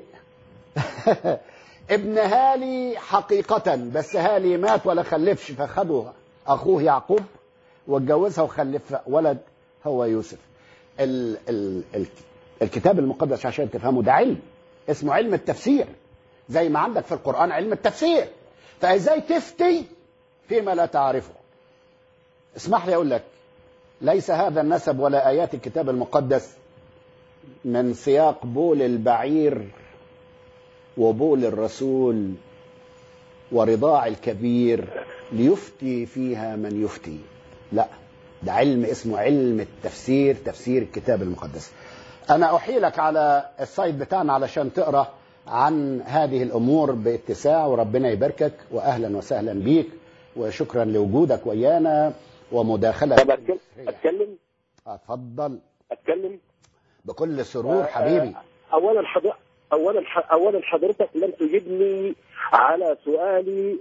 ابن هالي حقيقة بس هالي مات ولا خلفش فخدوا أخوه يعقوب واتجوزها وخلف ولد هو يوسف ال ال ال الكتاب المقدس عشان تفهموا ده علم اسمه علم التفسير زي ما عندك في القرآن علم التفسير فازاي تفتي فيما لا تعرفه اسمح لي اقول لك ليس هذا النسب ولا ايات الكتاب المقدس من سياق بول البعير وبول الرسول ورضاع الكبير ليفتي فيها من يفتي لا ده علم اسمه علم التفسير تفسير الكتاب المقدس انا احيلك على السايت بتاعنا علشان تقرا عن هذه الامور باتساع وربنا يباركك واهلا وسهلا بيك وشكرا لوجودك ويانا ومداخلتك طب أتكلم أتكلم اتفضل أتكلم بكل سرور حبيبي اولا حضر... اولا ح... اولا حضرتك لم تجبني على سؤالي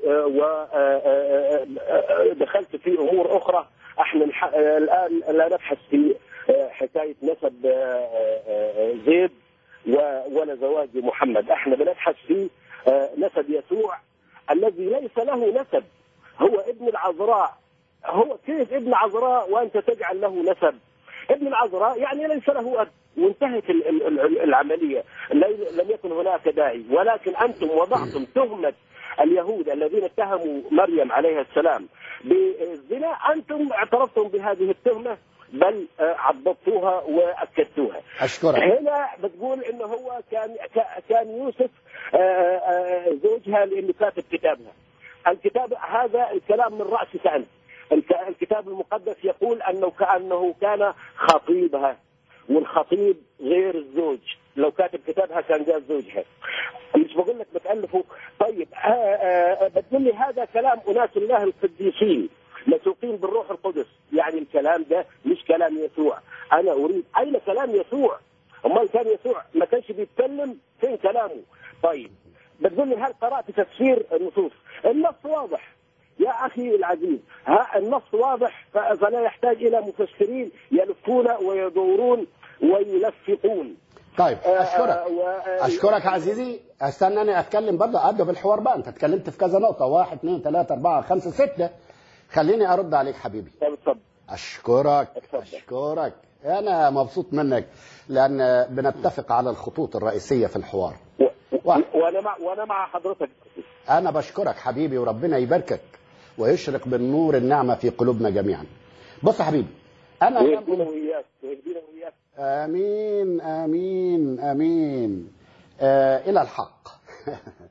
ودخلت في امور اخرى احنا الح... آه، الان لا نبحث في آه، حكايه نسب آه، آه، زيد و... ولا زواج محمد احنا بنبحث في آه، نسب يسوع الذي ليس له نسب هو ابن العذراء هو كيف ابن عذراء وانت تجعل له نسب ابن العذراء يعني ليس له اب وانتهت ال- ال- ال- العمليه لي- لم يكن هناك داعي ولكن انتم وضعتم تهمه اليهود الذين اتهموا مريم عليها السلام بالزنا انتم اعترفتم بهذه التهمه بل آه، عضبتوها واكدتوها اشكرك هنا بتقول انه هو كان ك- كان يوسف آه، آه، زوجها لانه كاتب كتابها الكتاب هذا الكلام من راسك انت الك- الكتاب المقدس يقول انه كانه كان خطيبها والخطيب غير الزوج لو كاتب كتابها كان جاء زوجها مش بقول لك بتالفه طيب آه، آه، بتقول لي هذا كلام اناس الله القديسين مسوقين بالروح القدس يعني الكلام ده مش كلام يسوع انا اريد اين كلام يسوع امال كان يسوع ما كانش بيتكلم فين كلامه طيب بتقول لي هل قرات تفسير النصوص النص واضح يا اخي العزيز ها النص واضح ف- فلا يحتاج الى مفسرين يلفون ويدورون ويلفقون طيب آه، اشكرك آه، و- آه، اشكرك عزيزي استناني اتكلم برضه ابدا بالحوار بقى انت اتكلمت في كذا نقطه واحد اثنين ثلاثه اربعه خمسه سته خليني ارد عليك حبيبي طب اتفضل اشكرك اتفضل. اشكرك انا مبسوط منك لان بنتفق على الخطوط الرئيسيه في الحوار و- واحد. وانا مع وانا مع حضرتك انا بشكرك حبيبي وربنا يباركك ويشرق بالنور النعمه في قلوبنا جميعا بص يا حبيبي انا ويهدينا وإياك ويهدينا وإياك امين امين امين آه الى الحق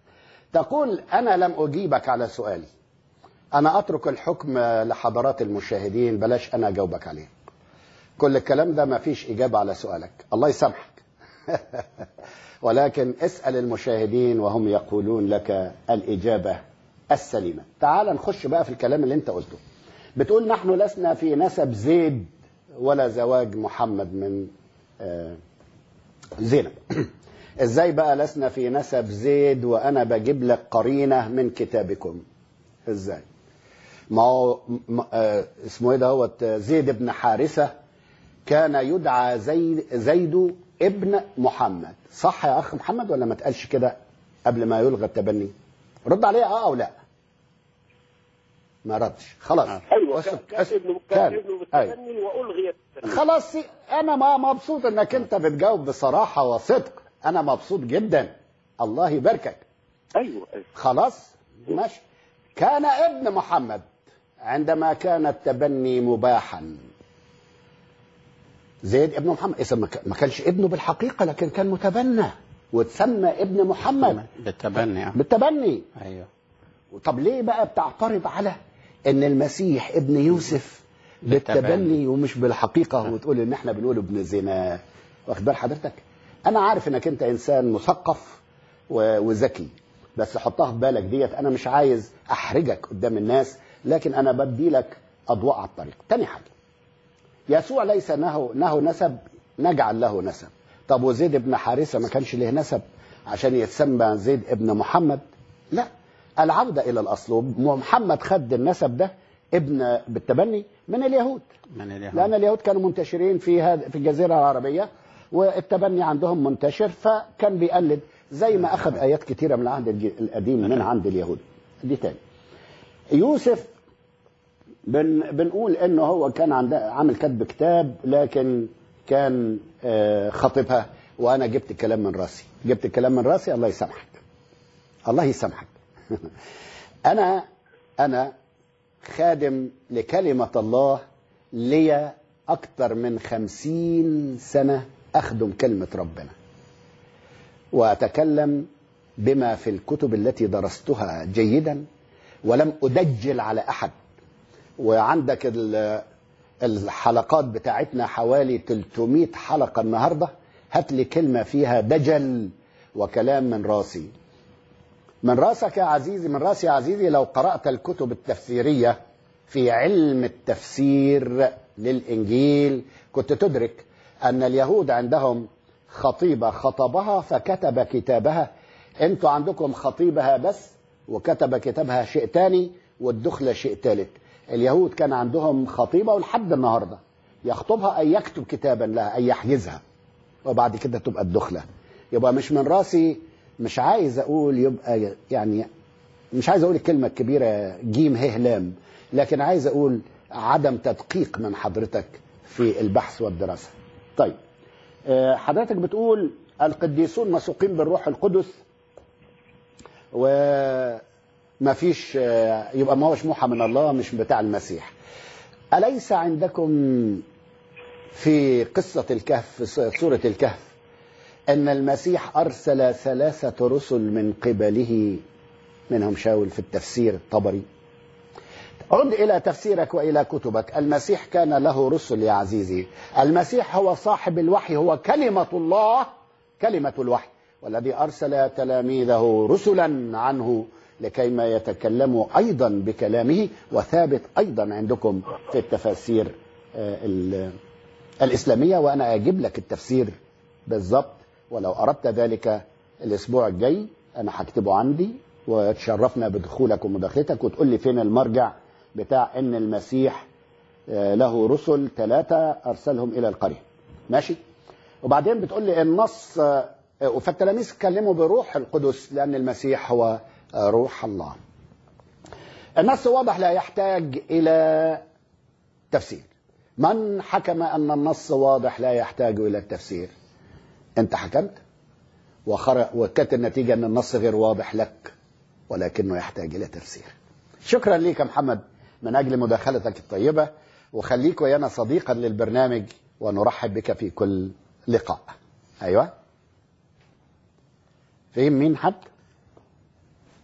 تقول أنا لم أجيبك على سؤالي أنا أترك الحكم لحضرات المشاهدين بلاش أنا أجاوبك عليه كل الكلام ده ما فيش إجابة على سؤالك الله يسامحك ولكن اسأل المشاهدين وهم يقولون لك الإجابة السليمة تعال نخش بقى في الكلام اللي انت قلته بتقول نحن لسنا في نسب زيد ولا زواج محمد من آه، زينب ازاي بقى لسنا في نسب زيد وانا بجيب لك قرينه من كتابكم ازاي ما هو م- آه، اسمه ايه دوت زيد بن حارثه كان يدعى زيد زيد ابن محمد صح يا اخ محمد ولا ما تقالش كده قبل ما يلغى التبني رد عليه اه او لا ما ردش خلاص آه. ايوه أسف- كان, كان أسف. ابنه كان كان. ابنه أيوة. بالتبني والغي التبني خلاص انا ما مبسوط انك انت بتجاوب بصراحه وصدق انا مبسوط جدا الله يباركك ايوه ايوه خلاص ماشي كان ابن محمد عندما كان التبني مباحا زيد ابن محمد إذا ما ك- ما كانش ابنه بالحقيقه لكن كان متبنى وتسمى ابن محمد بالتبني آه. بالتبني ايوه طب ليه بقى بتعترض على ان المسيح ابن يوسف بالتبني بالتبني. ومش بالحقيقه وتقول ان احنا بنقول ابن زنا واخد بال حضرتك انا عارف انك انت انسان مثقف و- وذكي بس حطها في بالك ديت انا مش عايز احرجك قدام الناس لكن انا بدي لك اضواء على الطريق تاني حاجه يسوع ليس له له نسب نجعل له نسب طب وزيد بن حارثه ما كانش له نسب عشان يتسمى زيد ابن محمد لا العوده الى الاصل ومحمد خد النسب ده ابن بالتبني من اليهود من اليهود لان اليهود كانوا منتشرين في هذا في الجزيره العربيه والتبني عندهم منتشر فكان بيقلد زي ما اخذ ايات كثيره من العهد الج- القديم من عند اليهود دي تاني يوسف بن بنقول انه هو كان عنده عامل كتب كتاب لكن كان آه، خاطبها وانا جبت الكلام من راسي جبت الكلام من راسي الله يسامحك الله يسامحك انا انا خادم لكلمة الله لي أكثر من خمسين سنة أخدم كلمة ربنا وأتكلم بما في الكتب التي درستها جيدا ولم أدجل على أحد وعندك ال- الحلقات بتاعتنا حوالي 300 حلقة النهاردة هات لي كلمة فيها دجل وكلام من راسي من راسك يا عزيزي من راسي يا عزيزي لو قرأت الكتب التفسيرية في علم التفسير للإنجيل كنت تدرك أن اليهود عندهم خطيبة خطبها فكتب كتابها انتوا عندكم خطيبها بس وكتب كتابها شيء تاني والدخلة شيء ثالث اليهود كان عندهم خطيبة ولحد النهاردة يخطبها أي يكتب كتابا لها أي يحجزها وبعد كده تبقى الدخلة يبقى مش من راسي مش عايز أقول يبقى يعني مش عايز أقول الكلمة الكبيرة جيم ه لام لكن عايز أقول عدم تدقيق من حضرتك في البحث والدراسة طيب آه، حضرتك بتقول القديسون مسوقين بالروح القدس وما فيش آه، يبقى ما هوش موحى من الله مش بتاع المسيح أليس عندكم في قصة الكهف في سورة الكهف أن المسيح أرسل ثلاثة رسل من قبله منهم شاول في التفسير الطبري عد إلى تفسيرك وإلى كتبك المسيح كان له رسل يا عزيزي المسيح هو صاحب الوحي هو كلمة الله كلمة الوحي والذي أرسل تلاميذه رسلا عنه لكيما يتكلموا أيضا بكلامه وثابت أيضا عندكم في التفاسير آه، ال- الإسلامية وأنا أجيب لك التفسير بالضبط ولو أردت ذلك الأسبوع الجاي أنا هكتبه عندي وتشرفنا بدخولك ومداخلتك وتقول لي فين المرجع بتاع ان المسيح آه، له رسل ثلاثة ارسلهم الى القرية ماشي وبعدين بتقول لي النص آه، فالتلاميذ اتكلموا بروح القدس لان المسيح هو آه، روح الله النص واضح لا يحتاج الى تفسير من حكم ان النص واضح لا يحتاج الى التفسير انت حكمت وخر... وكانت النتيجه ان النص غير واضح لك ولكنه يحتاج الى تفسير شكرا ليك يا محمد من اجل مداخلتك الطيبه وخليك ويانا صديقا للبرنامج ونرحب بك في كل لقاء ايوه فين مين حد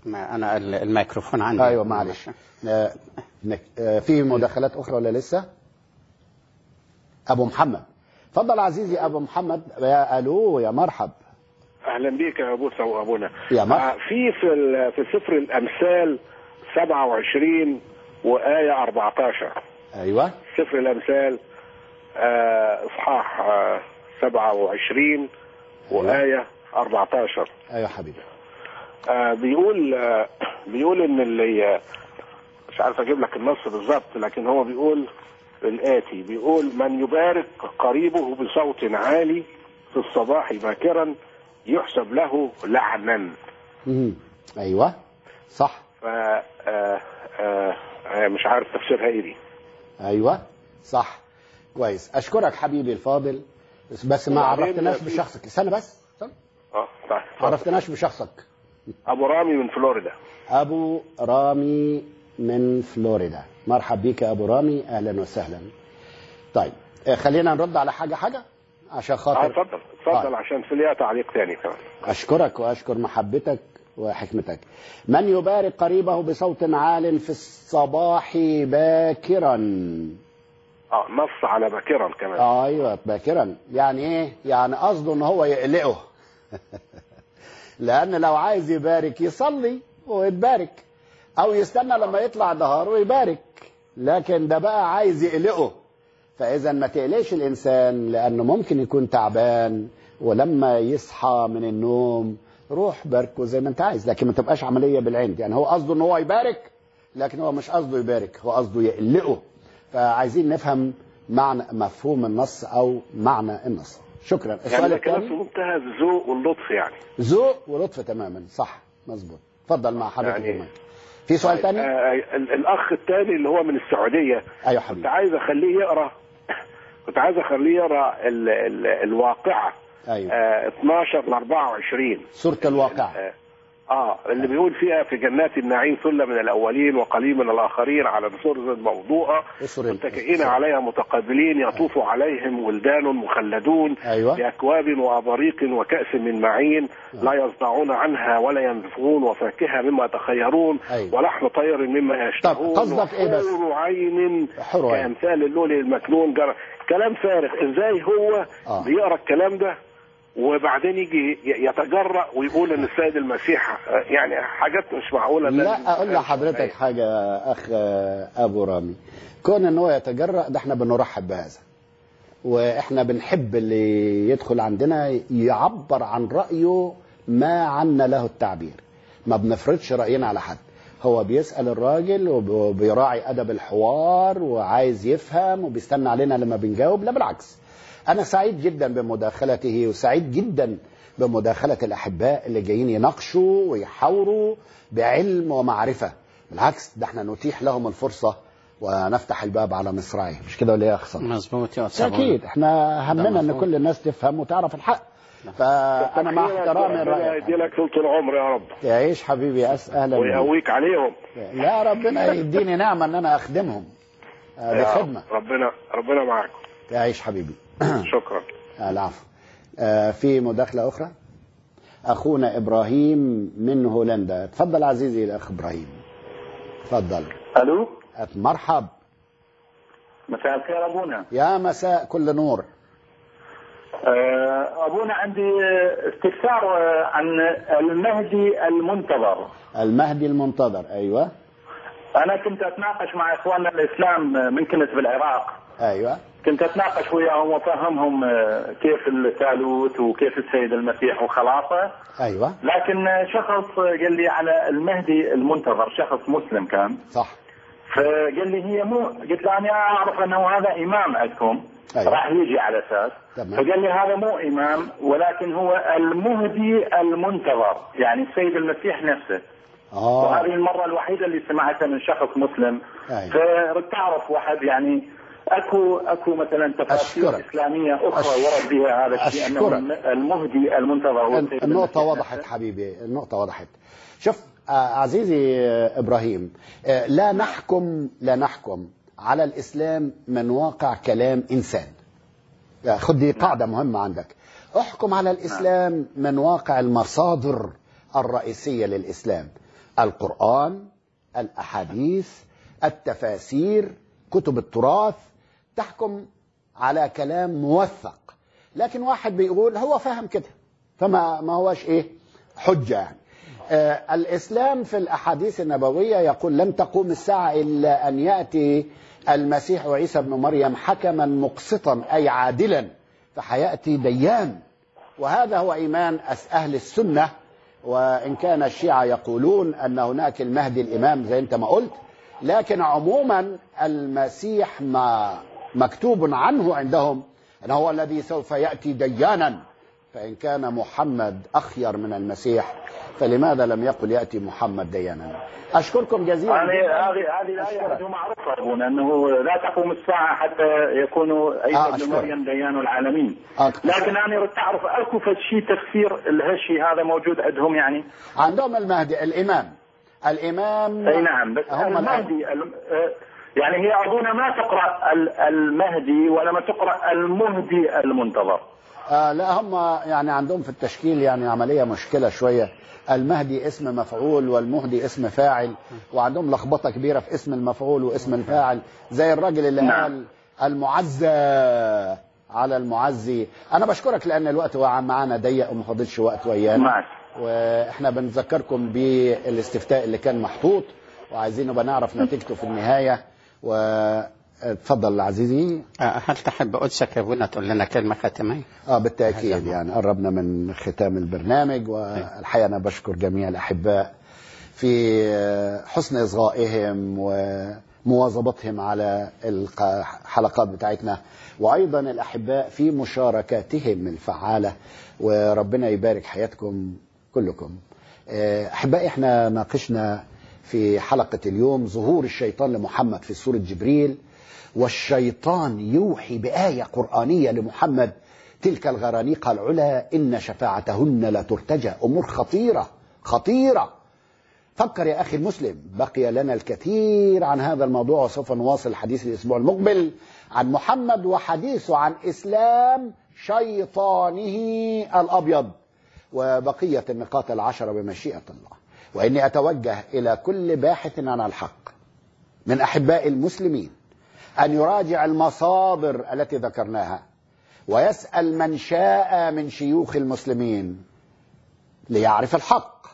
ما انا ال- الميكروفون عندي ايوه معلش آه، نك- آه، في مداخلات اخرى ولا لسه ابو محمد اتفضل عزيزي ابو محمد يا الو يا مرحب اهلا بيك يا ابو سو ابونا يا مرحبا. آه، في في ال- في سفر الامثال 27 وايه 14 ايوه سفر الامثال آه، اصحاح آه، 27 وايه 14 ايوه حبيبي آه، بيقول آه، بيقول ان اللي مش عارف اجيب لك النص بالظبط لكن هو بيقول الاتي بيقول من يبارك قريبه بصوت عالي في الصباح باكرا يحسب له لعنا مم. ايوه صح ف آه، آه، آه، مش عارف تفسيرها ايه دي ايوه صح كويس اشكرك حبيبي الفاضل بس, بس ما وبعدين عرفتناش في- بشخصك استنى بس استنى. اه طيب ما اتفضل. عرفتناش بشخصك ابو رامي من فلوريدا ابو رامي من فلوريدا مرحب بيك يا ابو رامي اهلا وسهلا طيب آه، خلينا نرد على حاجه حاجه عشان اه خاطر اتفضل اتفضل طيب. عشان في ليها تعليق تاني كمان أشكرك وأشكر محبتك وحكمتك من يبارك قريبه بصوت عال في الصباح باكرا اه نص على باكرا كمان أيوة باكرا يعني إيه يعني قصده إن هو يقلقه لأن لو عايز يبارك يصلي ويتبارك أو يستنى لما يطلع نهار ويبارك لكن ده بقى عايز يقلقه فإذا ما تقلقش الإنسان لأنه ممكن يكون تعبان ولما يصحى من النوم روح باركه زي ما أنت عايز لكن ما تبقاش عملية بالعند يعني هو قصده إن هو يبارك لكن هو مش قصده يبارك هو قصده يقلقه فعايزين نفهم معنى مفهوم النص أو معنى النص شكرا يعني السؤال ده كلام في الثاني منتهى الذوق واللطف يعني ذوق ولطف تماما صح مظبوط اتفضل مع حضرتك يعني- يعني في سؤال ثاني آه ال- الاخ الثاني اللي هو من السعوديه ايوه كنت حبيبي عايز اخليه يقرا كنت عايز اخليه يقرا ال... ال... الواقعه ايوه آه 12 ل 24 سورة الواقع اه آه، اللي بيقول فيها في جنات النعيم ثله من الاولين وقليل من الاخرين على سرر موضوعه السورة متكئين عليها متقابلين يطوف عليهم ولدان مخلدون ايوه بأكواب وأباريق وكأس من معين لا يصدعون عنها ولا ينزفون وفاكهة مما يتخيرون أيوة. ولحم طير مما يشتهون طب قصدك إيه بس؟ وحور عين حور عين. كأمثال اللؤلؤ المكنون جر... كلام فارغ ازاي هو آه. بيقرا الكلام ده وبعدين يجي ي- يتجرأ ويقول ان السيد المسيح آه، يعني حاجات مش معقوله لازم- لا اقول لحضرتك حاجه اخ ابو رامي كون ان هو يتجرأ ده احنا بنرحب بهذا واحنا بنحب اللي يدخل عندنا يعبر عن رايه ما عنا له التعبير ما بنفرضش راينا على حد هو بيسال الراجل وبيراعي ادب الحوار وعايز يفهم وبيستنى علينا لما بنجاوب لا بالعكس انا سعيد جدا بمداخلته وسعيد جدا بمداخله الاحباء اللي جايين يناقشوا ويحاوروا بعلم ومعرفه بالعكس ده احنا نتيح لهم الفرصه ونفتح الباب على مصراعيه مش كده ولا ايه يا اخ صالح؟ مظبوط يا أستاذ اكيد احنا همنا ان مظبوط. كل الناس تفهم وتعرف الحق فانا مع احترامي ربنا يدي لرايك لك طول العمر يا رب يعيش حبيبي أس اهلا بيك. ويقويك عليهم لا ربنا يديني نعمه ان انا اخدمهم آه، دي يا خدمه رب. ربنا ربنا معاكم يعيش حبيبي شكرا آه، العفو آه، في مداخله اخرى اخونا ابراهيم من هولندا تفضل عزيزي الاخ ابراهيم تفضل الو مرحب مساء الخير ابونا يا مساء كل نور آه، ابونا عندي استفسار آه، عن المهدي المنتظر المهدي المنتظر ايوه انا كنت اتناقش مع اخواننا الاسلام من كنت بالعراق ايوه كنت اتناقش وياهم وافهمهم آه، كيف الثالوث وكيف السيد المسيح وخلاصه ايوه لكن آه، شخص قال لي على المهدي المنتظر شخص مسلم كان صح فقال لي هي مو قلت له انا اعرف انه هذا امام عندكم أيوة. راح يجي على اساس تمام. فقال لي هذا مو امام ولكن هو المهدي المنتظر يعني السيد المسيح نفسه اه وهذه المره الوحيده اللي سمعتها من شخص مسلم أيوة. فردت تعرف واحد يعني اكو اكو مثلا تفاسير أشكرك. اسلاميه اخرى أش- ورد بها هذا الشيء انه أشكرك. المهدي المنتظر هو السيد النقطة المسيح وضحت نفسه. حبيبي النقطة وضحت شوف آه، عزيزي آه، إبراهيم آه، لا نحكم لا نحكم على الإسلام من واقع كلام إنسان آه، خد دي قاعدة مهمة عندك احكم على الإسلام من واقع المصادر الرئيسية للإسلام القرآن الأحاديث التفاسير كتب التراث تحكم على كلام موثق لكن واحد بيقول هو فاهم كده فما ما هوش ايه حجة يعني آه الإسلام في الأحاديث النبوية يقول لن تقوم الساعة إلا أن يأتي المسيح عيسى ابن مريم حكما مقسطا أي عادلا فحيأتي ديان وهذا هو إيمان أس- أهل السنة وإن كان الشيعة يقولون أن هناك المهدي الإمام زي أنت ما قلت لكن عموما المسيح ما مكتوب عنه عندهم أنه هو الذي سوف يأتي ديانا فإن كان محمد أخير من المسيح فلماذا لم يقل يأتي محمد ديانا أشكركم جزيلا يعني جداً. هذه هذه الآية أشكرك. هذه معروفة أبونا أنه لا تقوم الساعة حتى يكون عيسى آه، بن أشكرك. مريم ديان العالمين آه. لكن أنا أريد أعرف أكو فد شيء تفسير الهشي هذا موجود عندهم يعني عندهم المهدي الإمام الإمام أي نعم بس هم الآن- المهدي الم- آه، يعني هي أظن ما تقرأ ال- المهدي ولما تقرأ المهدي المنتظر آه لا هم يعني عندهم في التشكيل يعني عملية مشكلة شوية المهدي اسم مفعول والمهدي اسم فاعل وعندهم لخبطة كبيرة في اسم المفعول واسم الفاعل زي الراجل اللي نعم. قال المعزى على المعزي أنا بشكرك لأن الوقت وقع معانا ضيق وما فاضلش وقت ويانا معك واحنا بنذكركم بالاستفتاء اللي كان محطوط وعايزين نبقى نعرف نتيجته في النهاية واتفضل عزيزي آه، هل تحب قدسك يا ابونا تقول لنا كلمة ختامية؟ اه بالتاكيد يعني قربنا من ختام البرنامج والحقيقه انا بشكر جميع الاحباء في حسن اصغائهم ومواظبتهم على الحلقات بتاعتنا وايضا الاحباء في مشاركاتهم الفعاله وربنا يبارك حياتكم كلكم احبائي احنا ناقشنا في حلقه اليوم ظهور الشيطان لمحمد في سوره جبريل والشيطان يوحي بآية قرآنية لمحمد تلك الغرانيق العلا إن شفاعتهن لا ترتجى أمور خطيرة خطيرة فكر يا أخي المسلم بقي لنا الكثير عن هذا الموضوع وسوف نواصل الحديث الأسبوع المقبل عن محمد وحديثه عن إسلام شيطانه الأبيض وبقية النقاط العشرة بمشيئة الله وإني أتوجه إلى كل باحث عن الحق من أحباء المسلمين أن يراجع المصادر التي ذكرناها ويسأل من شاء من شيوخ المسلمين ليعرف الحق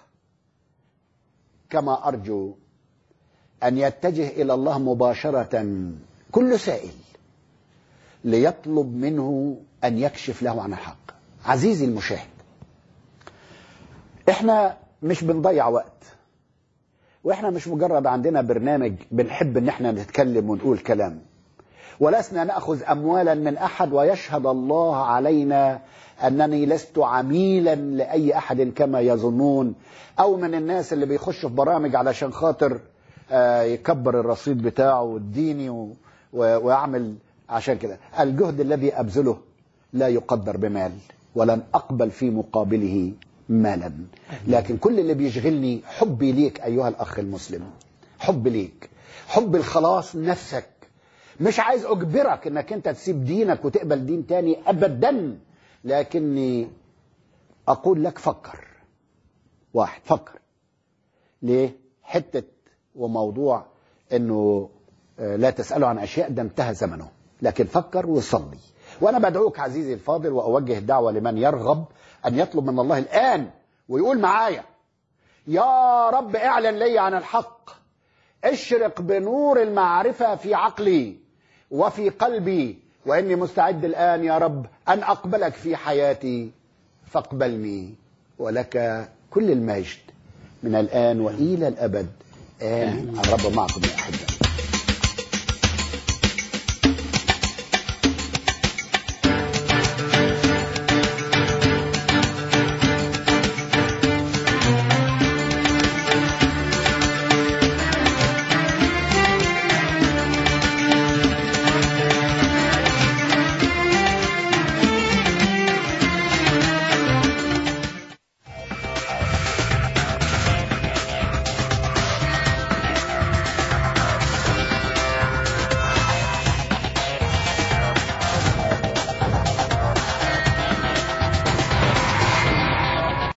كما أرجو أن يتجه إلى الله مباشرة كل سائل ليطلب منه أن يكشف له عن الحق عزيزي المشاهد احنا مش بنضيع وقت واحنا مش مجرد عندنا برنامج بنحب ان احنا نتكلم ونقول كلام ولسنا ناخذ اموالا من احد ويشهد الله علينا انني لست عميلا لاي احد كما يظنون او من الناس اللي بيخشوا في برامج علشان خاطر آه، يكبر الرصيد بتاعه الديني و- و- ويعمل عشان كده الجهد الذي ابذله لا يقدر بمال ولن اقبل في مقابله مالا لكن كل اللي بيشغلني حبي ليك ايها الاخ المسلم حب ليك حب الخلاص نفسك مش عايز اجبرك انك انت تسيب دينك وتقبل دين تاني ابدا لكني اقول لك فكر واحد فكر ليه حته وموضوع انه آه، لا تسالوا عن اشياء ده انتهى زمنه لكن فكر وصلي وانا بدعوك عزيزي الفاضل واوجه دعوه لمن يرغب ان يطلب من الله الان ويقول معايا يا رب اعلن لي عن الحق اشرق بنور المعرفة في عقلي وفي قلبي وإني مستعد الآن يا رب أن أقبلك في حياتي فاقبلني ولك كل المجد من الآن وإلى الأبد آمين الرب معكم يا أحبائي